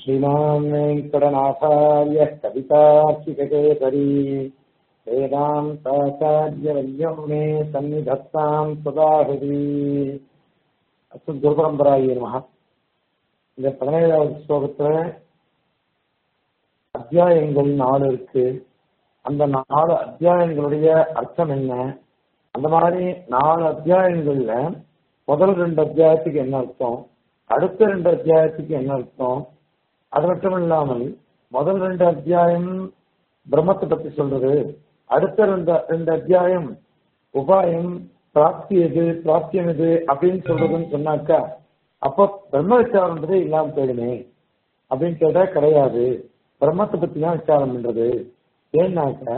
श्रीमान् वेङ्कटनाथार्यः कवितार्किककेसरी वेदान्ताचार्यवल्यं मे सन्निधत्तां सदा हृदि அத்து குருபரம்பராய நமக இந்த பதினேழாவது ஸ்லோகத்துல அத்தியாயங்கள் நாலு இருக்கு அந்த நாலு அத்தியாயங்களுடைய அர்த்தம் என்ன அந்த மாதிரி நாலு அத்தியாயங்கள்ல முதல் ரெண்டு அத்தியாயத்துக்கு என்ன அர்த்தம் அடுத்த ரெண்டு அத்தியாயத்துக்கு என்ன அர்த்தம் அது மட்டும் இல்லாமல் முதல் ரெண்டு அத்தியாயம் பிரம்மத்தை பத்தி சொல்றது அடுத்த ரெண்டு ரெண்டு அத்தியாயம் உபாயம் பிராப்தி எது பிராப்தியம் எது அப்படின்னு சொல்றதுன்னு சொன்னாக்கா அப்போ பிரம்ம விசாரம்ன்றதே இல்லாம போயிடுமே அப்படின்னு கேட்டா கிடையாது பிரம்மத்தை பத்தி தான் விசாரம் பண்றது ஏன்னாக்கா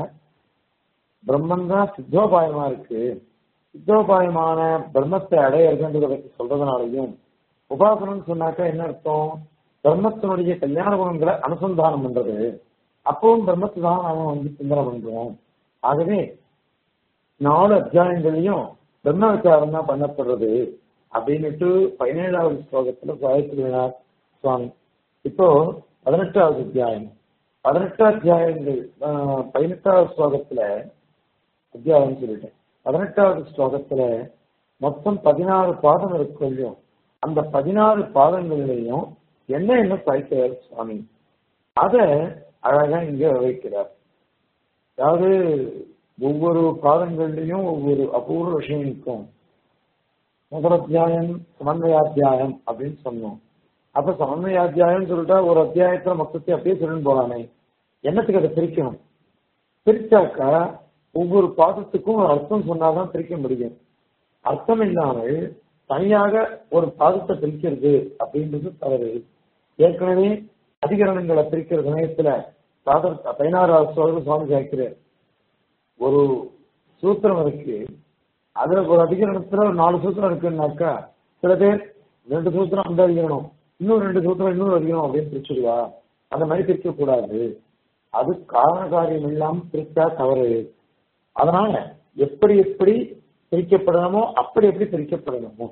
பிரம்மன் தான் சித்தோபாயமா இருக்கு சித்தோபாயமான பிரம்மத்தை அடையிறதுன்றதை பத்தி சொல்றதுனாலையும் உபாசனம் சொன்னாக்கா என்ன அர்த்தம் பிரம்மத்தினுடைய கல்யாண குணங்களை அனுசந்தானம் பண்றது அப்பவும் பிரம்மத்தை தான் நாம வந்து சிந்தனை பண்றோம் ஆகவே நாலு அத்தியாயங்களையும் பிரம்ம விசாரம் தான் பண்ணப்படுறது அப்படின்னுட்டு பதினேழாவது ஸ்லோகத்துல சாயத்ரிநாத் சுவாமி இப்போ பதினெட்டாவது அத்தியாயம் பதினெட்டு அத்தியாயங்கள் பதினெட்டாவது ஸ்லோகத்துல அத்தியாயம் சொல்லிட்டேன் பதினெட்டாவது ஸ்லோகத்துல மொத்தம் பதினாறு பாதம் இருக்கும் அந்த பதினாறு பாதங்களிலையும் என்ன என்ன சாய்க்கிறார் சுவாமி அத அழகா இங்க வைக்கிறார் அதாவது ஒவ்வொரு பாதங்கள்லயும் ஒவ்வொரு அபூர்வ விஷயம் இருக்கும் முதல் அத்தியாயம் சமன்வயாத்தியாயம் அப்படின்னு சொன்னோம் அப்ப சமன்வயாத்தியாயம் சொல்லிட்டா ஒரு அத்தியாயத்துல மொத்தத்தை அப்படியே சொல்லிட்டு போலாமே என்னத்துக்கு அதை பிரிக்கணும் பிரிச்சாக்கா ஒவ்வொரு பாதத்துக்கும் ஒரு அர்த்தம் சொன்னாதான் பிரிக்க முடியும் அர்த்தம் இல்லாமல் தனியாக ஒரு பாதத்தை பிரிக்கிறது அப்படின்றது தவறு ஏற்கனவே அதிகரணங்களை பிரிக்கிற சமயத்துல சாதர் பதினாறாவது சோழர் சுவாமி கேட்கிறார் ஒரு சூத்திரம் இருக்கு அதுல ஒரு அதிகரணத்துல ஒரு நாலு சூத்திரம் இருக்குன்னாக்கா சில பேர் ரெண்டு சூத்திரம் அந்த அதிகரணம் இன்னும் ரெண்டு சூத்திரம் இன்னொரு அதிகரணம் அப்படின்னு பிரிச்சுடுவா அந்த மாதிரி பிரிக்க கூடாது அது காரண காரியம் இல்லாம பிரிச்சா தவறு அதனால எப்படி எப்படி பிரிக்கப்படணுமோ அப்படி எப்படி பிரிக்கப்படணுமோ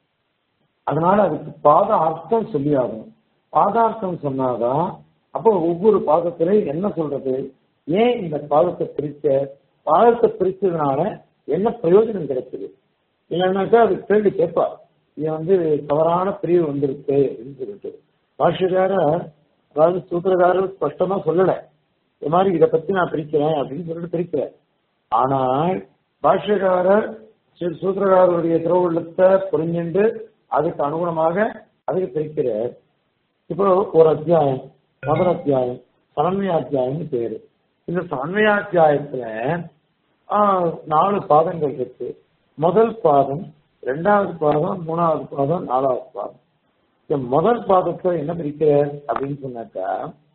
அதனால அதுக்கு பாத அர்த்தம் சொல்லி ஆகும் பாதார்த்தம் சொன்னாதான் அப்போ ஒவ்வொரு பாதத்திலையும் என்ன சொல்றது ஏன் இந்த பாதத்தை பிரிச்ச பாதத்தை பிரிச்சதுனால என்ன பிரயோஜனம் கிடைச்சது இல்லைன்னாக்கா அது கேள்வி கேட்பா இது வந்து தவறான பிரிவு வந்திருக்கு அப்படின்னு சொல்லிட்டு பாஷ்யக்கார அதாவது சூத்திரக்காரர் ஸ்பஷ்டமா சொல்லல இது மாதிரி இதை பத்தி நான் பிரிக்கிறேன் அப்படின்னு சொல்லிட்டு பிரிக்கிறேன் ஆனால் பாஷ்யக்காரர் சூத்திரக்காரருடைய திருவுள்ளத்தை புரிஞ்சுண்டு அதுக்கு அனுகுணமாக அதுக்கு பிரிக்கிறார் இப்போ ஒரு அத்தியாயம் முதல் அத்தியாயம் சமன்வயாத்தியாயம்னு பேரு இந்த சமன்வயாத்தியாயத்துல நாலு பாதங்கள் இருக்கு முதல் பாதம் ரெண்டாவது பாதம் மூணாவது பாதம் நாலாவது பாதம் இந்த முதல் பாதத்தை என்ன பிரிக்கிறார் அப்படின்னு சொன்னாக்கா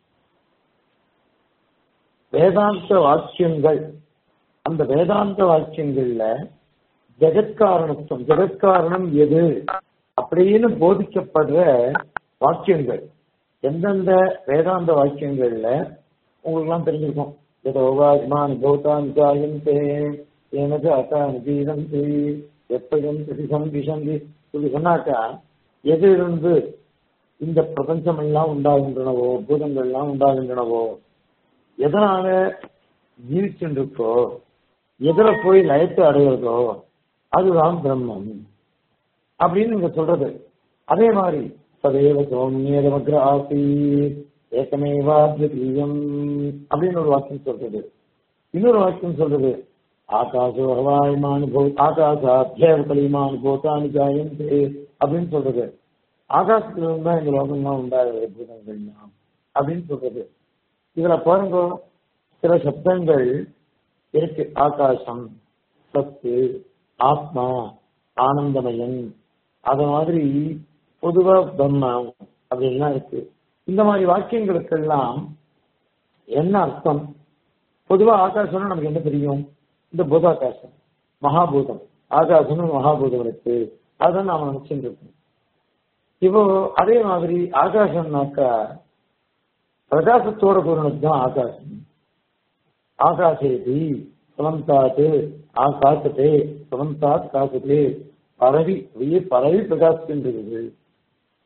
வேதாந்த வாக்கியங்கள் அந்த வேதாந்த வாக்கியங்கள்ல ஜெகத்காரணத்துவம் ஜெகத்காரணம் எது அப்படின்னு போதிக்கப்படுற வாக்கியங்கள் எந்தெந்த வேதாந்த வாக்கியங்கள்ல உங்களுக்கு எல்லாம் தெரிஞ்சிருக்கும் ஏதோ வாஜ்மான் பூதான் ஜாயந்தே எனது அசான் ஜீவந்தி எப்பயும் பிரதிசம் விஷந்தி சொல்லி சொன்னாக்கா எது இருந்து இந்த பிரபஞ்சம் எல்லாம் உண்டாகின்றனவோ பூதங்கள் எல்லாம் உண்டாகின்றனவோ எதனால ஜீவிச்சுருக்கோ எதுல போய் லயத்தை அடையிறதோ அதுதான் பிரம்மம் அப்படின்னு நீங்க சொல்றது அதே மாதிரி சதேவ சௌமியமக்ர ஆசி ஏகமேவாத்வீயம் அப்படின்னு ஒரு வாக்கியம் சொல்றது இன்னொரு வாக்கியம் சொல்றது ஆகாசோ ஹவாயமானு போ ஆகாசாத்தியவ களிமானு போத்தானு ஜாயந்தே அப்படின்னு சொல்றது ஆகாசத்துல இருந்தா இந்த லோகம்லாம் உண்டாகுது பூதங்கள்லாம் அப்படின்னு சொல்றது இதுல பாருங்க சில சப்தங்கள் இருக்கு ஆகாசம் சத்து ஆத்மா ஆனந்தமயன் அது மாதிரி பொதுவா பிரம்மம் அப்படின்லாம் இருக்கு இந்த மாதிரி வாக்கியங்களுக்கெல்லாம் என்ன அர்த்தம் பொதுவா ஆகாசம்னா நமக்கு என்ன தெரியும் இந்த பூதாகாசம் மகாபூதம் ஆகாசம்னு மகாபூதம் இருக்கு அதான் நாம நினைச்சுட்டு இருக்கோம் இப்போ அதே மாதிரி ஆகாசம்னாக்கா பிரகாசத்தோட கூறினது தான் ஆகாசம் ஆகாசேதி சுமந்தாத்து ஆகாசத்தே சுமந்தாத் காசத்தே பரவி அப்படியே பரவி பிரகாசிக்கின்றது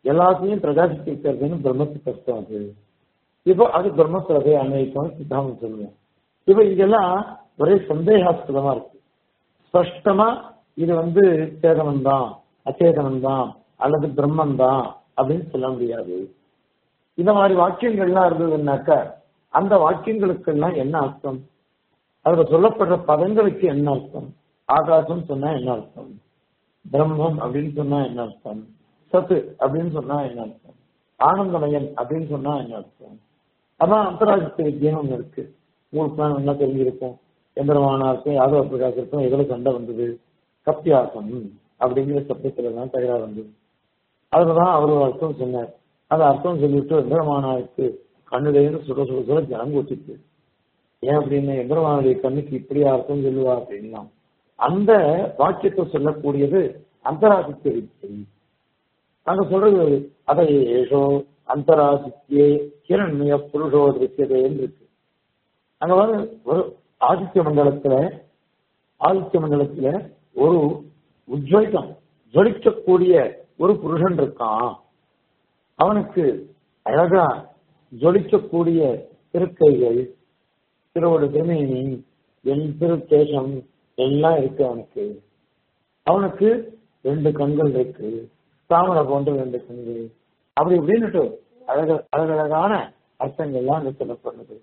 எல்லாத்தையும் பிரகாசிக்க வைக்கிறதுன்னு பிரம்மத்துக்கு அர்த்தம் அது இப்போ அது பிரம்மஸ்வரத்தை அன்வைக்கும் சித்தாந்தம் சொல்லுவோம் இப்போ இங்கெல்லாம் ஒரே சந்தேகாஸ்பதமா இருக்கு ஸ்பஷ்டமா இது வந்து சேதனம் தான் அச்சேதனம் தான் அல்லது பிரம்மன் தான் அப்படின்னு சொல்ல முடியாது இந்த மாதிரி வாக்கியங்கள்லாம் இருந்ததுன்னாக்கா அந்த வாக்கியங்களுக்கெல்லாம் என்ன அர்த்தம் அதுல சொல்லப்படுற பதங்களுக்கு என்ன அர்த்தம் ஆகாசம் சொன்னா என்ன அர்த்தம் பிரம்மம் அப்படின்னு சொன்னா என்ன அர்த்தம் சத்து அப்படின்னு சொன்னா என்ன அர்த்தம் ஆனந்தமயன் அப்படின்னு சொன்னா என்ன அர்த்தம் அதான் அந்தராஜ்ய வித்தியம் ஒண்ணு இருக்கு உங்களுக்கு தான் நல்லா தெரிஞ்சிருக்கும் எந்திரமானாருக்கும் யாதவ பிரகாசருக்கும் எதுல சண்டை வந்தது கப்பியாசம் அப்படிங்கிற சப்தத்துல தான் தகராறு வந்தது அதுலதான் அவர் ஒரு அர்த்தம் சொன்னார் அந்த அர்த்தம் சொல்லிட்டு எந்திரமானாருக்கு கண்ணுலேருந்து சுட சுட சுட ஜனம் கூட்டிட்டு ஏன் அப்படின்னு எந்திரமானுடைய கண்ணுக்கு இப்படியா அர்த்தம் சொல்லுவா அப்படின்னா அந்த வாக்கியத்தை சொல்லக்கூடியது அந்தராதித்ய வித்தை நாங்க சொல்றது அதை ஏஷோ அந்தராதித்யே கிரண்ய புருஷோ திருஷ்யதேன்னு இருக்கு அங்க வந்து ஒரு ஆதித்ய மண்டலத்துல ஆதித்ய மண்டலத்துல ஒரு உஜ்வலிக்கம் ஜொலிக்கக்கூடிய ஒரு புருஷன் இருக்கான் அவனுக்கு அழகா ஜொலிக்கக்கூடிய திருக்கைகள் திருவோட திருமேனி என் திருக்கேசம் எல்லாம் இருக்கு அவனுக்கு அவனுக்கு ரெண்டு கண்கள் இருக்கு தாமரை போன்ற ரெண்டு கண்கள் அப்படி இப்படின்னுட்டு அழக அழகழகான அர்த்தங்கள்லாம் அங்க சொல்லப்படுது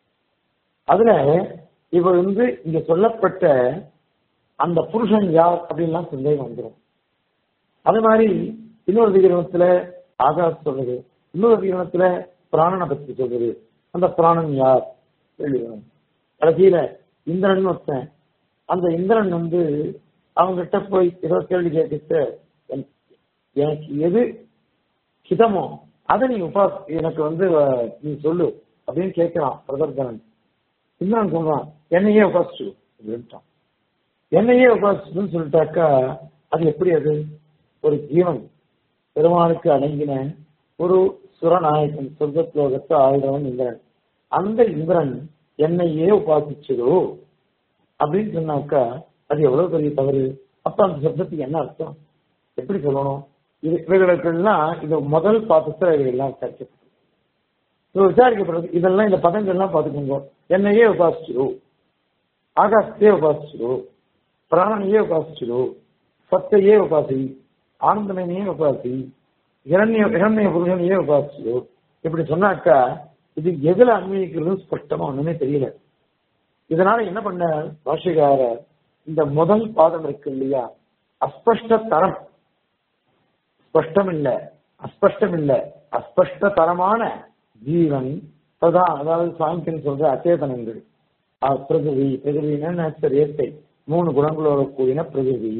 அதுல இவர் வந்து இங்க சொல்லப்பட்ட அந்த புருஷன் யார் அப்படின்லாம் சந்தேகம் வந்துடும் அது மாதிரி இன்னொரு விகிரணத்துல ஆகாஷ் சொல்லுது இன்னொரு விகிரணத்துல பிராணனை பத்தி சொல்லுது அந்த பிராணன் யார் கேள்வி வரும். கடைசியில இந்திரன் ஒருத்தன் அந்த இந்திரன் வந்து அவங்ககிட்ட போய் ஏதோ கேள்வி கேட்டுட்டு என்- எனக்கு எது ஹிதமோ அதை நீ உபாஸ் எனக்கு வந்து அஹ், நீ சொல்லு அப்படின்னு கேட்கிறான் பிரதர்தனன் இந்திரன் சொல்றான் என்னையே உபாசிச்சு அப்படின்ட்டான் என்னையே உபாசிச்சுன்னு சொல்லிட்டாக்கா அது எப்படி அது ஒரு ஜீவன் பெருமானுக்கு அடங்கின ஒரு சுரநாயகன் சொர்க்கத்லோகத்து ஆயுதவன் இந்திரன் அந்த இந்திரன் என்னையே உபாசிச்சதோ அப்படின்னு சொன்னாக்கா அது எவ்வளவு பெரிய தவறு அப்ப அந்த சப்தத்துக்கு என்ன அர்த்தம் எப்படி சொல்லணும் இது இவைகளுக்கெல்லாம் இது முதல் பாதத்துல இவைகள்லாம் விசாரிக்கப்படும் இது விசாரிக்கப்படுறது இதெல்லாம் இந்த பதங்கள்லாம் பார்த்துக்கோங்க என்னையே உபாசிச்சிரு ஆகாசத்தையே உபாசிச்சிரு பிராணனையே உபாசிச்சிரு சத்தையே உபாசி ஆனந்தமனையே உபாசி இரண்ய இரண்ய புருஷனையே உபாசிச்சிரு இப்படி சொன்னாக்கா இது எதுல அன்வயிக்கிறது ஸ்பஷ்டமா ஒண்ணுமே தெரியல இதனால என்ன பண்ண பாஷிகாரர் இந்த முதல் பாதம் இருக்கு இல்லையா அஸ்பஷ்ட தரம் ஸ்பஷ்டம் இல்ல அஸ்பஷ்டம் இல்ல அஸ்பஷ்ட தரமான ஜீவன் அதான் அதாவது சாங்கியன் சொல்ற அச்சேதனங்கள் அஹ் பிரகிருதி பிரகிருதினா நேச்சர் இயற்கை மூணு குணங்களோட கூடின பிரகிருதி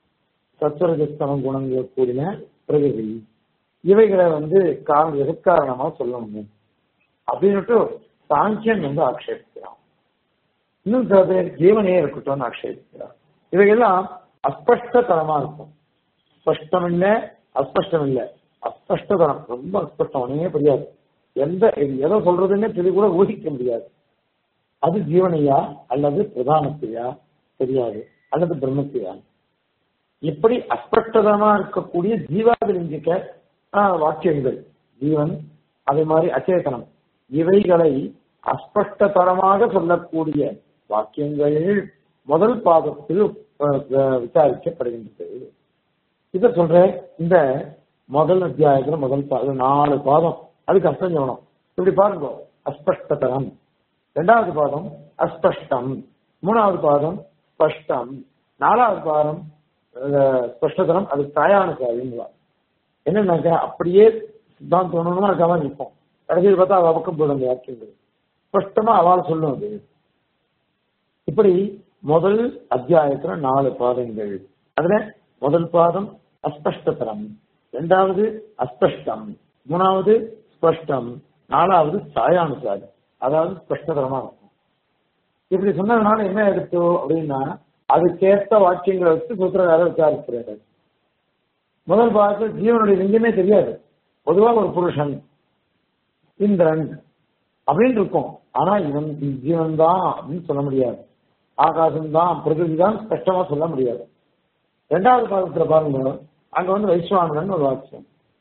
சத்வரஜஸ்தம குணங்களோட கூடின பிரகிருதி இவைகளை வந்து காரணம் எதிர்காரணமா சொல்லணும் அப்படின்னுட்டு சாங்கியன் வந்து ஆக்ஷேபிக்கிறான் இன்னும் சில பேர் ஜீவனே இருக்கட்டும்னு ஆக்ஷேபிக்கிறார் இவையெல்லாம் அஸ்பஷ்டதரமா இருக்கும் ஸ்பஷ்டம் இல்ல அஸ்பஷ்டம் இல்ல அஸ்பஷ்டதரம் ரொம்ப அஸ்பஷ்டம் ஒண்ணுமே புரியாது எந்த இது எதை சொல்றதுன்னே தெரிய கூட ஊகிக்க முடியாது அது ஜீவனையா அல்லது பிரதானத்தையா தெரியாது அல்லது பிரம்மத்தையா இப்படி அஸ்பஷ்டதமா இருக்கக்கூடிய ஜீவாதிலிங்கிக்க ஆஹ், வாக்கியங்கள் ஜீவன் அதே மாதிரி அச்சேதனம் இவைகளை அஸ்பஷ்டதரமாக சொல்லக்கூடிய வாக்கியங்கள் முதல் பாதத்தில் அஹ், அஹ், விசாரிக்கப்படுகின்றது இத சொல்றேன் இந்த முதல் அத்தியாயத்துல முதல் பாதம் நாலு பாதம் அதுக்கு அர்த்தம் சொல்லணும் இப்படி பாருங்க அஸ்பஷ்டதரம் ரெண்டாவது பாதம் அஸ்பஷ்டம் மூணாவது பாதம் ஸ்பஷ்டம் நாலாவது பாதம் அஹ், ஸ்பஷ்டதரம் அது தாயானுசாரின்னு என்னன்னாக்கா அப்படியே சித்தாந்தம் ஒண்ணுமா இருக்காம நிற்போம் கடைசியில் பார்த்தா அவ பக்கம் போடும் அந்த வாக்கியங்கள் ஸ்பஷ்டமா அவள் சொல்லும் அது இப்படி முதல் அத்தியாயத்துல நாலு பாதங்கள் அதுல முதல் பாதம் அஸ்பஷ்டதரம் இரண்டாவது அஸ்பஷ்டம் மூணாவது ஸ்பஷ்டம் நாலாவது சாயானுசாரி அதாவது ஸ்பஷ்டதரமா இருக்கும் இப்படி சொன்னதுனால என்ன எடுத்தோ அப்படின்னா அதுக்கேற்ற வாக்கியங்களை வச்சு சூத்திரக்காரர் விசாரிக்கிறாரு முதல் பாகத்தில் ஜீவனுடைய லிங்கமே தெரியாது பொதுவாக ஒரு புருஷன் இந்திரன் அப்படின்னு இருக்கும் ஆனா இவன் ஜீவன் தான் அப்படின்னு சொல்ல முடியாது ஆகாசம் தான் பிரகிருதி தான் ஸ்பஷ்டமா சொல்ல முடியாது ரெண்டாவது பாதத்துல பாருங்க அங்க வந்து வைஸ்வானன் ஒரு வாக்கியம்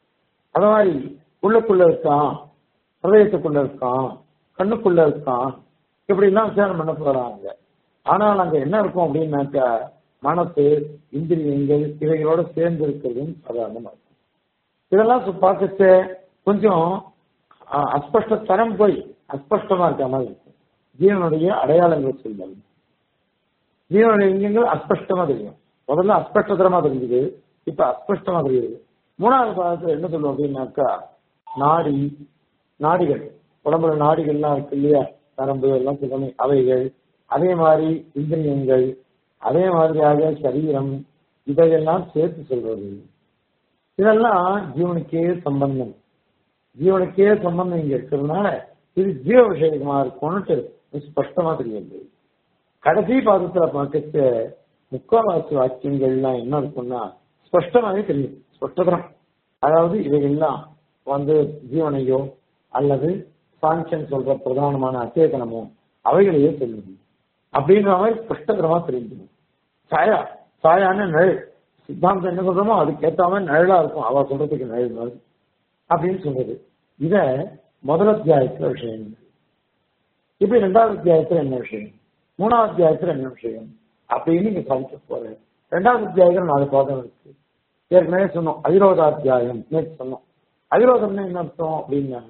அது மாதிரி உள்ளுக்குள்ள இருக்கான் ஹதயத்துக்குள்ள இருக்கான் கண்ணுக்குள்ள இருக்கான் இப்படிலாம் விசாரம் பண்ண போறாங்க ஆனால் அங்க என்ன இருக்கும் அப்படின்னாக்கா மனசு இந்திரியங்கள் இவைகளோட சேர்ந்து இருக்கிறதும் சாதாரணமா இருக்கும் இதெல்லாம் பார்க்கச்ச கொஞ்சம் அஸ்பஷ்ட தரம் போய் அஸ்பஷ்டமா இருக்க மாதிரி இருக்கும் ஜீவனுடைய அடையாளங்கள் சொல்லுங்கள் ஜீவனுடைய இங்கங்கள் அஸ்பஷ்டமா தெரியும் முதல்ல அஸ்பஷ்டதரமா தெரிஞ்சுது இப்ப அஸ்பஷ்டமா தெரியுது மூணாவது பாகத்துல என்ன சொல்லுவோம் அப்படின்னாக்கா நாடி நாடிகள் உடம்புல நாடிகள்லாம் இருக்கு இல்லையா நரம்பு எல்லாம் சுகமே அவைகள் அதே மாதிரி இந்திரியங்கள் அதே மாதிரியாக சரீரம் இதையெல்லாம் சேர்த்து சொல்றது இதெல்லாம் ஜீவனுக்கே சம்பந்தம் ஜீவனுக்கே சம்பந்தம் இங்க இருக்கிறதுனால இது ஜீவ விஷயமா இருக்கும்னுட்டு ஸ்பஷ்டமா தெரியுது கடைசி பாதத்துல பார்க்க முக்கால்வாசி வாக்கியங்கள்லாம் என்ன இருக்கும்னா ஸ்பஷ்டமாவே தெரியும் ஸ்பஷ்டதரம் அதாவது இவைகள்லாம் வந்து ஜீவனையோ அல்லது சாங்கியன் சொல்ற பிரதானமான அச்சேதனமோ அவைகளையே சொல்லுது அப்படின்ற மாதிரி ஸ்பஷ்டதரமா தெரிஞ்சிடும் சாயா சாயான நிழல் சித்தாந்தம் என்ன சொல்றோமோ அதுக்கு ஏத்த மாதிரி நிழலா இருக்கும் அவ சொல்றதுக்கு நிழல் மாதிரி அப்படின்னு சொல்றது இத முதல் அத்தியாயத்துல விஷயம் இப்ப ரெண்டாவது அத்தியாயத்துல என்ன விஷயம் மூணாவது அத்தியாயத்துல என்ன விஷயம் அப்படின்னு நீங்க சாதிக்க போற ரெண்டாவது அத்தியாயத்துல நாலு பாதம் இருக்கு ஏற்கனவே சொன்னோம் அவிரோதாத்தியாயம் நேற்று சொன்னோம் அவிரோதம்னா என்ன அர்த்தம் அப்படின்னா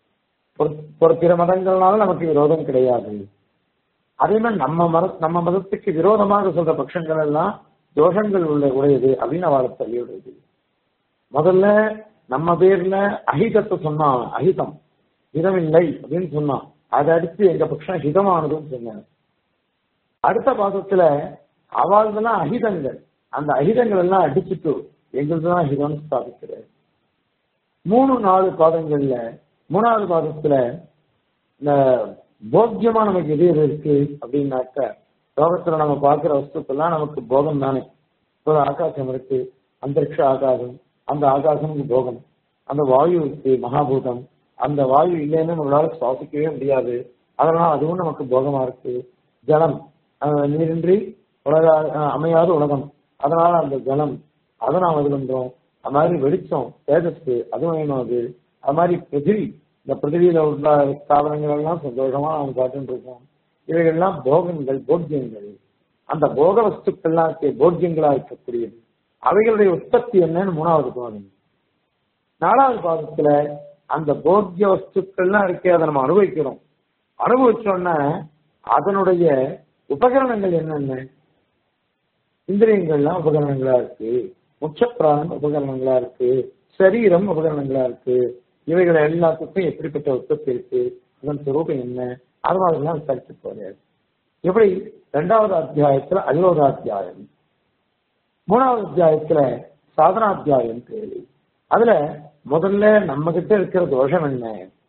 ஒரு பிற மதங்கள்னால நமக்கு விரோதம் கிடையாது அதே மாதிரி நம்ம மத நம்ம மதத்துக்கு விரோதமாக சொல்ற பட்சங்கள் எல்லாம் தோஷங்கள் உள்ள உடையது அப்படின்னு அவளை தள்ளிவிடுறது முதல்ல நம்ம பேர்ல அஹிதத்தை சொன்னான் அஹிதம் ஹிதமில்லை அப்படின்னு சொன்னான் அதை அடுத்து எங்க பட்சம் ஹிதமானதுன்னு சொன்னாங்க அடுத்த பாதத்துல அவாள்தெல்லாம் அஹிதங்கள் அந்த அஹிதங்கள் எல்லாம் அடிச்சுட்டு எங்களுதுதான் ஹிதம் ஸ்தாபிக்கிறார் மூணு நாலு பாதங்கள்ல மூணாவது பாதத்துல இந்த போக்கியமா நமக்கு எது எது இருக்கு அப்படின்னாக்க லோகத்துல நம்ம பார்க்கிற வஸ்துக்கெல்லாம் நமக்கு போகம் தானே ஒரு ஆகாசம் இருக்கு அந்தரிக்ஷ ஆகாசம் அந்த ஆகாசமுக்கு போகம் அந்த வாயு இருக்கு மகாபூதம் அந்த வாயு இல்லைன்னு நம்மளால சுவாசிக்கவே முடியாது அதனால அதுவும் நமக்கு போகமா இருக்கு ஜலம் நீரின்றி உலக அமையாத உலகம் அதனால அந்த ஜலம் அதை நாம் இது பண்றோம் அது மாதிரி வெளிச்சம் தேஜஸ் அதுவும் வேணும் அது அது மாதிரி பிருத்திவி இந்த பிருத்திவியில உள்ள ஸ்தாபனங்கள் எல்லாம் சந்தோஷமா நாம் காட்டுன்னு இருக்கோம் இவைகள்லாம் போகங்கள் போக்கியங்கள் அந்த போக வஸ்துக்கள்லாம் போக்கியங்களா இருக்கக்கூடியது அவைகளுடைய உற்பத்தி என்னன்னு மூணாவது பாதம் நாலாவது பாதத்துல அந்த போக்கிய வஸ்துக்கள்லாம் இருக்கே அதை நம்ம அனுபவிக்கிறோம் அனுபவிச்சோன்னா அதனுடைய உபகரணங்கள் என்னென்ன இந்திரியங்கள்லாம் உபகரணங்களா இருக்கு முச்சப்பிராணம் உபகரணங்களா இருக்கு சரீரம் உபகரணங்களா இருக்கு இவைகள் எல்லாத்துக்கும் எப்படிப்பட்ட உற்பத்தி இருக்கு அதன் சுரூபம் என்ன அது மாதிரிலாம் விசாரிச்சு போறாரு எப்படி ரெண்டாவது அத்தியாயத்துல அயோதா அத்தியாயம் மூணாவது அத்தியாயத்துல சாதனாத்தியாயம் பேரு அதுல முதல்ல நம்ம கிட்ட இருக்கிற தோஷம் என்ன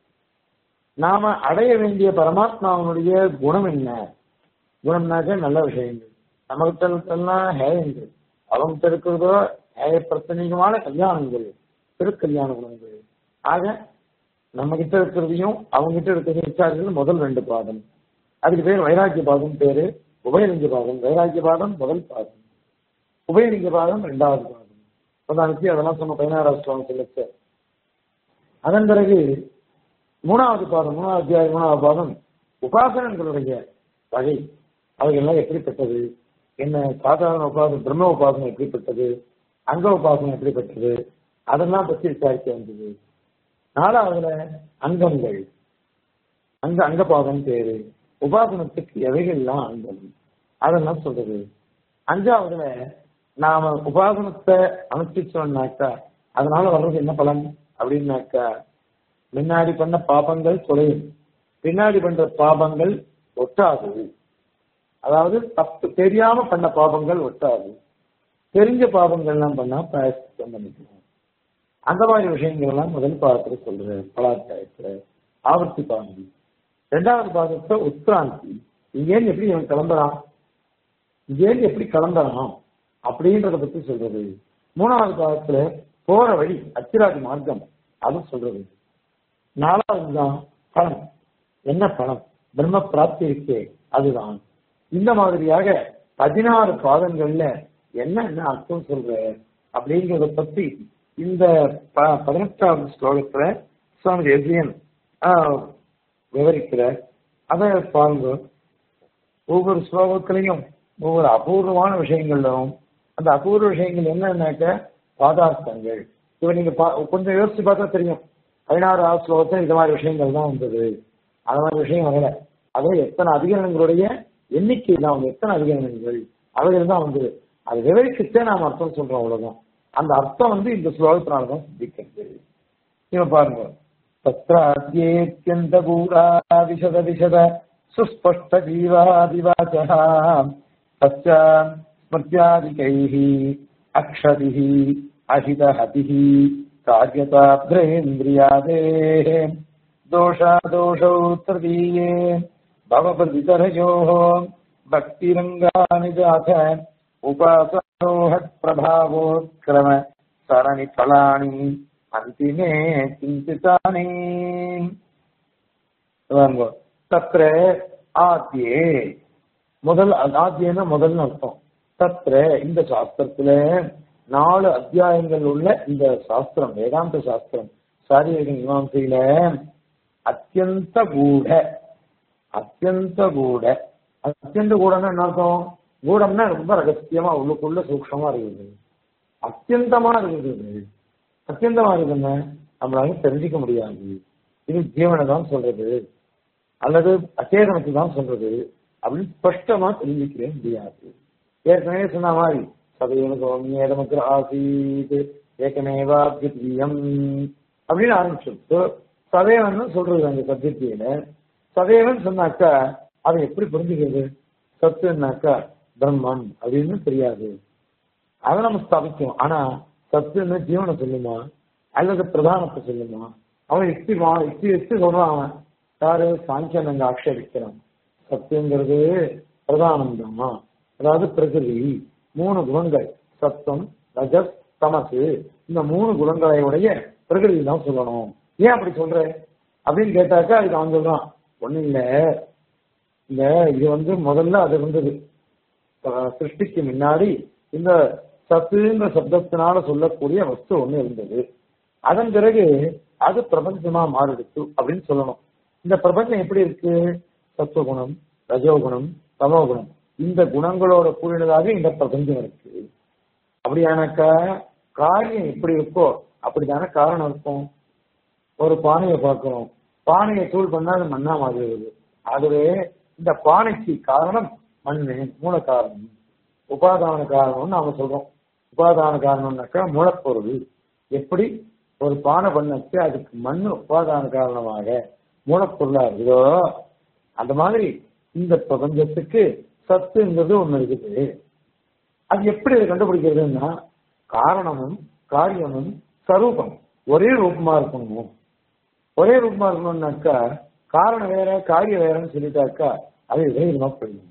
நாம அடைய வேண்டிய பரமாத்மாவனுடைய குணம் என்ன குணம்னாக்க நல்ல விஷயங்கள் நம்ம கிட்ட இருக்கிறதெல்லாம் ஹேயங்கள் அவங்க கிட்ட இருக்கிறதோ ஹேய பிரச்சனைகமான கல்யாணங்கள் திருக்கல்யாண குணங்கள் ஆக நம்ம கிட்ட இருக்கிறதையும் அவங்க கிட்ட இருக்கிறதையும் விசாரிக்கிறது முதல் ரெண்டு பாதம் அதுக்கு பேர் வைராக்கிய பாதம் பேரு உபயலிங்க பாதம் வைராக்கிய பாதம் முதல் பாதம் உபயலிங்க பாதம் ரெண்டாவது பாதம் பிரதானத்தி அதெல்லாம் சொன்ன பதினாறாவது ஸ்லோகம் சொல்லுச்சு அதன் பிறகு மூணாவது பாதம் மூணாவது அத்தியாயம் மூணாவது பாதம் உபாசனங்களுடைய வகை அவைகள்லாம் எப்படிப்பட்டது என்ன சாதாரண உபாசனம் பிரம்ம உபாசனம் எப்படிப்பட்டது அங்க உபாசனம் எப்படிப்பட்டது அதெல்லாம் பற்றி விசாரிக்க வந்தது நாலாவதுல அங்கங்கள் அங்க அங்கபாதம் பேரு உபாசனத்துக்கு எவைகள்லாம் அங்கம் அதெல்லாம் சொல்றது அஞ்சாவதுல நாம உபாசனத்தை அனுஷ்டிச்சோம்னாக்கா அதனால வர்றது என்ன பலன் அப்படின்னாக்கா முன்னாடி பண்ண பாபங்கள் குறையும் பின்னாடி பண்ற பாபங்கள் ஒட்டாது அதாவது தப்பு தெரியாம பண்ண பாபங்கள் ஒட்டாது தெரிஞ்ச பாபங்கள்லாம் பண்ணா பிராயசித்தம் பண்ணிக்கணும் அந்த மாதிரி விஷயங்கள் எல்லாம் முதல் பாகத்துல சொல்றேன் பலாத்தியாயத்துல ஆவர்த்தி பாகம் ரெண்டாவது பாகத்துல உத்கிராந்தி இங்கேருந்து எப்படி இவன் கிளம்புறான் இங்கேருந்து எப்படி கிளம்புறான் அப்படின்றத பத்தி சொல்றது மூணாவது பாகத்துல போற வழி அச்சிராதி மார்க்கம் அது சொல்றது நாலாவது தான் பணம் என்ன பணம் பிரம்ம பிராப்தி இருக்கே அதுதான் இந்த மாதிரியாக பதினாறு பாதங்கள்ல என்ன என்ன அர்த்தம் சொல்ற அப்படிங்கிறத பத்தி இந்த ப- பதினெட்டாவது ஸ்லோகத்துல சுவாமி தேசியன் ஆஹ், விவரிக்கிறார் அதை பாருங்க ஒவ்வொரு ஸ்லோகத்திலையும் ஒவ்வொரு அபூர்வமான விஷயங்களும் அந்த அபூர்வ விஷயங்கள் என்னன்னாக்க பாதார்த்தங்கள் இவ நீங்க பா- கொஞ்சம் யோசிச்சு பார்த்தா தெரியும் பதினாறாவது ஸ்லோகத்தில் இந்த மாதிரி விஷயங்கள் தான் வந்தது அது மாதிரி விஷயம் வரல அது எத்தனை அதிகரணங்களுடைய எண்ணிக்கை தான் வந்து எத்தனை அதிகரணங்கள் அவைகள் தான் வந்தது அது விவரிச்சுட்டே நாம் அர்த்தம் சொல்றோம் அவ்வளவுதான் அந்த அர்த்தம் வந்து இந்த ஸ்லோகத்தினால தான் சித்திக்கிறது இவன் பாருங்க தத்ராத்யேத்யந்த கூடா விசத விசத சுஸ்பஷ்ட ஜீவாதிவாச்சः பச்சான் ஸ்மர்த்தியாதிகைः அக்ஷதிः அஹிதஹதிः कार्यताभ्रेन्द्रियादेः दोषादोषौ तृतीये भवप्रतितरयोः भक्तिरङ्गानि जाथ उपासनोहत्प्रभावोत्क्रम सरणिफलानि अन्तिमे चिन्तितानि வாங்க. தத்ர ஆத்தியே முதல் ஆத்தியன முதல்னு அர்த்தம் தத்ர இந்த சாஸ்திரத்துல நாலு அத்தியாயங்கள் உள்ள இந்த சாஸ்திரம் வேதாந்த சாஸ்திரம் சாரீரக மீமாசையில அத்தியந்த கூட அத்தியந்த கூட அத்தியந்த கூடன்னா என்ன அர்த்தம் கூடம்னா ரொம்ப ரகசியமா உள்ளுக்குள்ள சூக்ஷமா இருக்குது அத்தியந்தமா இருக்குது அத்தியந்தமா இருக்குன்னு நம்மளால தெரிஞ்சுக்க முடியாது இது ஜீவனை தான் சொல்றது அல்லது அச்சேதனத்தை தான் சொல்றது அப்படின்னு ஸ்பஷ்டமா தெரிஞ்சுக்கவே முடியாது ஏற்கனவே சொன்ன மாதிரி சதைவ சௌமியேதமக்கு ஆசீத் ஏகமேவாத்விதீயம் அப்படின்னு ஆரம்பிச்சு சதைவன் சொல்றது அந்த பத்தியத்தில சதைவன் சொன்னாக்கா அதை எப்படி புரிஞ்சுக்கிறது சத்துனாக்கா பிரம்மம் அப்படின்னு தெரியாது அதை நம்ம ஸ்தாபிக்கும் ஆனா சத்துன்னு ஜீவனை சொல்லுமா அல்லது பிரதானத்தை சொல்லுமா அவன் யுக்தி வா- யுக்தி யுக்தி சொல்றான் அவன் யாரு சாங்கியன் அங்க ஆட்சேபிக்கிறான் சத்துங்கிறது பிரதானம் தான் அதாவது பிரகிருதி மூணு குணங்கள் சத்தம் ரஜஸ் தமசு இந்த மூணு குணங்களை உடைய பிரகிருதி தான் சொல்லணும் ஏன் அப்படி சொல்ற அப்படின்னு கேட்டாக்கா அதுக்கு அவன் சொல்றான் ஒண்ணும் இல்ல இந்த இது வந்து முதல்ல அது இருந்தது அஹ் சிருஷ்டிக்கு முன்னாடி இந்த சத்துங்கிற சப்தத்தினால சொல்லக்கூடிய வஸ்து ஒண்ணு இருந்தது அதன் பிறகு அது பிரபஞ்சமா மாறிடுச்சு அப்படின்னு சொல்லணும் இந்த பிரபஞ்சம் எப்படி இருக்கு சத்துவகுணம் ரஜோகுணம் தமோகுணம் இந்த குணங்களோட கூடினதாக இந்த பிரபஞ்சம் இருக்கு அப்படியானாக்கா காரியம் எப்படி இருக்கோ அப்படித்தானே காரணம் இருக்கும் ஒரு பானையை பார்க்கிறோம் பானையை தூள் பண்ணா அது மண்ணா மாறுகிறது ஆகவே இந்த பானைக்கு காரணம் மண்ணு மூல காரணம் உபாதான காரணம்னு நாம சொல்றோம் உபாதான காரணம்னாக்கா மூலப்பொருள் எப்படி ஒரு பானை பண்ணச்சு அதுக்கு மண் உபாதான காரணமாக மூலப்பொருளா இருக்குதோ அந்த மாதிரி இந்த பிரபஞ்சத்துக்கு சத்துங்கிறது ஒண்ணு இருக்குது அது எப்படி அதை கண்டுபிடிக்கிறதுன்னா காரணமும் காரியமும் சரூபம் ஒரே ரூபமா இருக்கணும் ஒரே ரூபமா இருக்கணும்னாக்கா காரணம் வேற காரியம் வேறன்னு சொல்லிட்டாக்கா அது விதமா போயிடும்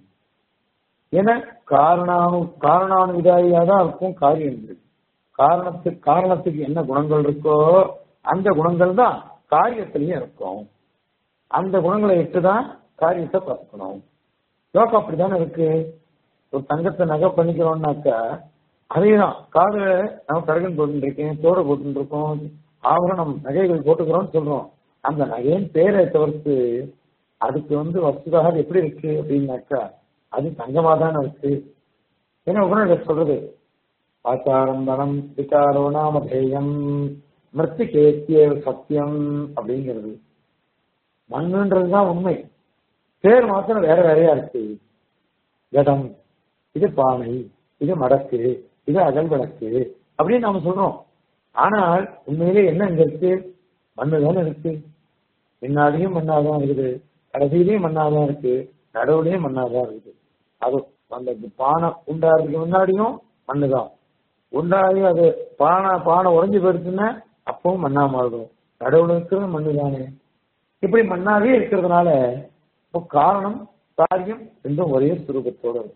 ஏன்னா காரணானு காரணானுவிதாயியா தான் இருக்கும் காரியங்கள் காரணத்துக்கு காரணத்துக்கு என்ன குணங்கள் இருக்கோ அந்த குணங்கள் தான் காரியத்திலையும் இருக்கும் அந்த குணங்களை இட்டு தான் காரியத்தை பார்க்கணும் யோகம் அப்படித்தானே இருக்கு ஒரு தங்கத்தை நகை பண்ணிக்கிறோம்னாக்கா அதேதான் காதுல நம்ம கடகன் போட்டுருக்கேன் தோடு போட்டுருக்கோம் ஆபரணம் நகைகள் போட்டுக்கிறோம்னு சொல்றோம் அந்த நகையின் பேரை தவிர்த்து அதுக்கு வந்து வஸ்துதாக அது எப்படி இருக்கு அப்படின்னாக்கா அது தங்கமா தானே இருக்கு ஏன்னா உபநிடர் சொல்றது ஆச்சாரம் தனம் விகாரோ நாமதேயம் மிருத்திகேத்திய சத்தியம் அப்படிங்கிறது மண்ணுன்றதுதான் உண்மை பேர் மாத்திரம் வேற வேறையா இருக்கு கடம் இது பானை இது மடக்கு இது அகல் விளக்கு அப்படின்னு நாம சொல்றோம் ஆனால் உண்மையிலே என்ன இங்க இருக்கு மண்ணு தானே இருக்கு முன்னாடியும் மண்ணாதான் இருக்குது கடைசியிலையும் மண்ணாதான் இருக்கு நடுவுலயும் மண்ணாதான் இருக்குது அது அந்த பானை உண்டாகிறதுக்கு முன்னாடியும் மண்ணுதான் உண்டாகி அது பானை பானை உறைஞ்சு போயிடுச்சுன்னா அப்பவும் மண்ணா மாறும் நடுவுல இருக்கிறது மண்ணு தானே இப்படி மண்ணாவே இருக்கிறதுனால இப்போ காரணம் காரியம் ரெண்டும் ஒரே சுரூபத்தோட இருக்கு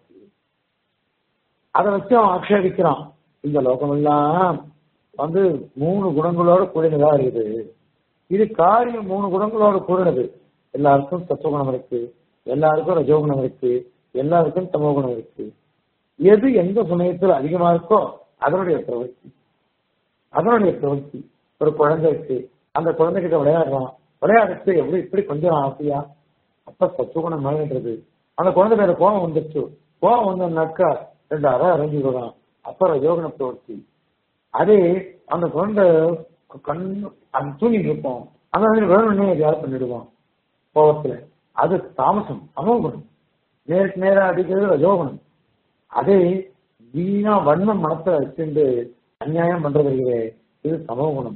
அதை வச்சு அவன் ஆக்ஷேபிக்கிறான் இந்த லோகமெல்லாம் வந்து மூணு குணங்களோட கூடினதா இருக்குது இது காரியம் மூணு குணங்களோட கூடினது எல்லாருக்கும் சத்துவகுணம் இருக்கு எல்லாருக்கும் ரஜோகுணம் இருக்கு எல்லாருக்கும் தமோகுணம் இருக்கு எது எந்த சமயத்தில் அதிகமா இருக்கோ அதனுடைய பிரவൃத்தி அதனுடைய பிரவൃத்தி ஒரு குழந்தை இருக்கு அந்த குழந்தைகிட்ட விளையாடுறான் விளையாடுறது எப்படி இப்படி கொஞ்சம் ஆசையா அப்ப சத்துகுணம் மழன்றது அந்த குழந்தை மேல கோபம் வந்துச்சு கோபம் வந்தோம்னாக்கா ரெண்டு அரை அரைஞ்சு விடுறான் அப்புறம் யோகன பிரவர்த்தி அதே அந்த குழந்தை கண் அது தூங்கிட்டு இருப்போம் அந்த மாதிரி வேணும்னே யார் பண்ணிடுவான் கோபத்துல அது தாமசம் அமோகுணம் நேருக்கு நேரா அடிக்கிறது ரஜோகுணம் அதே வீணா வன்மம் மனத்தை வச்சுட்டு அநியாயம் பண்றது இருக்கிறே இது சமோகுணம்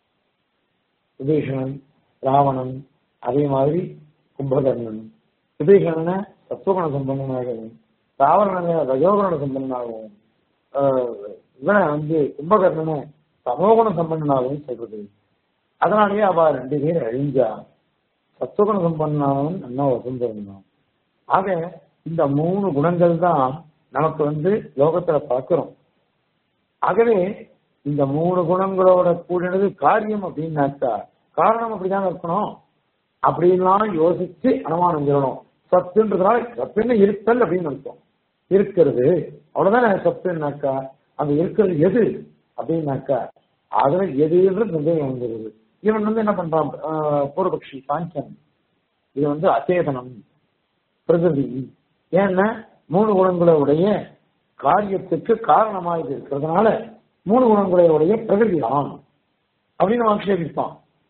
விபீஷணன் ராவணன் அதே மாதிரி கும்பகர்ணன் விபீஷணனை சத்துவகுண சம்பந்தனாகவும் ராவணனை ரஜோகுண சம்பந்தனாகவும் ஆஹ், இவனை வந்து கும்பகர்ணனை சமோகுண சம்பந்தனாகவும் சொல்றது அதனாலேயே அவ ரெண்டு பேர் அழிஞ்சா சத்துவகுண சம்பந்தனானவன் அண்ணா வசந்தவன் ஆக இந்த மூணு குணங்கள் தான் நமக்கு வந்து லோகத்துல பார்க்கிறோம் ஆகவே இந்த மூணு குணங்களோட கூடினது காரியம் அப்படின்னாக்கா காரணம் அப்படிதான் இருக்கணும் அப்படின்லாம் யோசிச்சு அனுமானம் சொல்லணும் சத்துன்றதுனால சத்துன்னு இருத்தல் அப்படின்னு அர்த்தம் இருக்கிறது அவ்வளவுதானே சத்துனாக்கா அந்த இருக்கிறது எது அப்படின்னாக்கா அதுல எதுன்றது சந்தேகம் வந்துருது இவன் வந்து என்ன பண்றான் ஆஹ் பூர்வபக்ஷி பாஞ்சன் இது வந்து அச்சேதனம் பிரகிருதி ஏன்னா மூணு குணங்களுடைய காரியத்துக்கு காரணமா இது இருக்கிறதுனால மூணு குணங்களுடைய பிரகிருதி தான் அப்படின்னு ஆட்சேபிப்பான்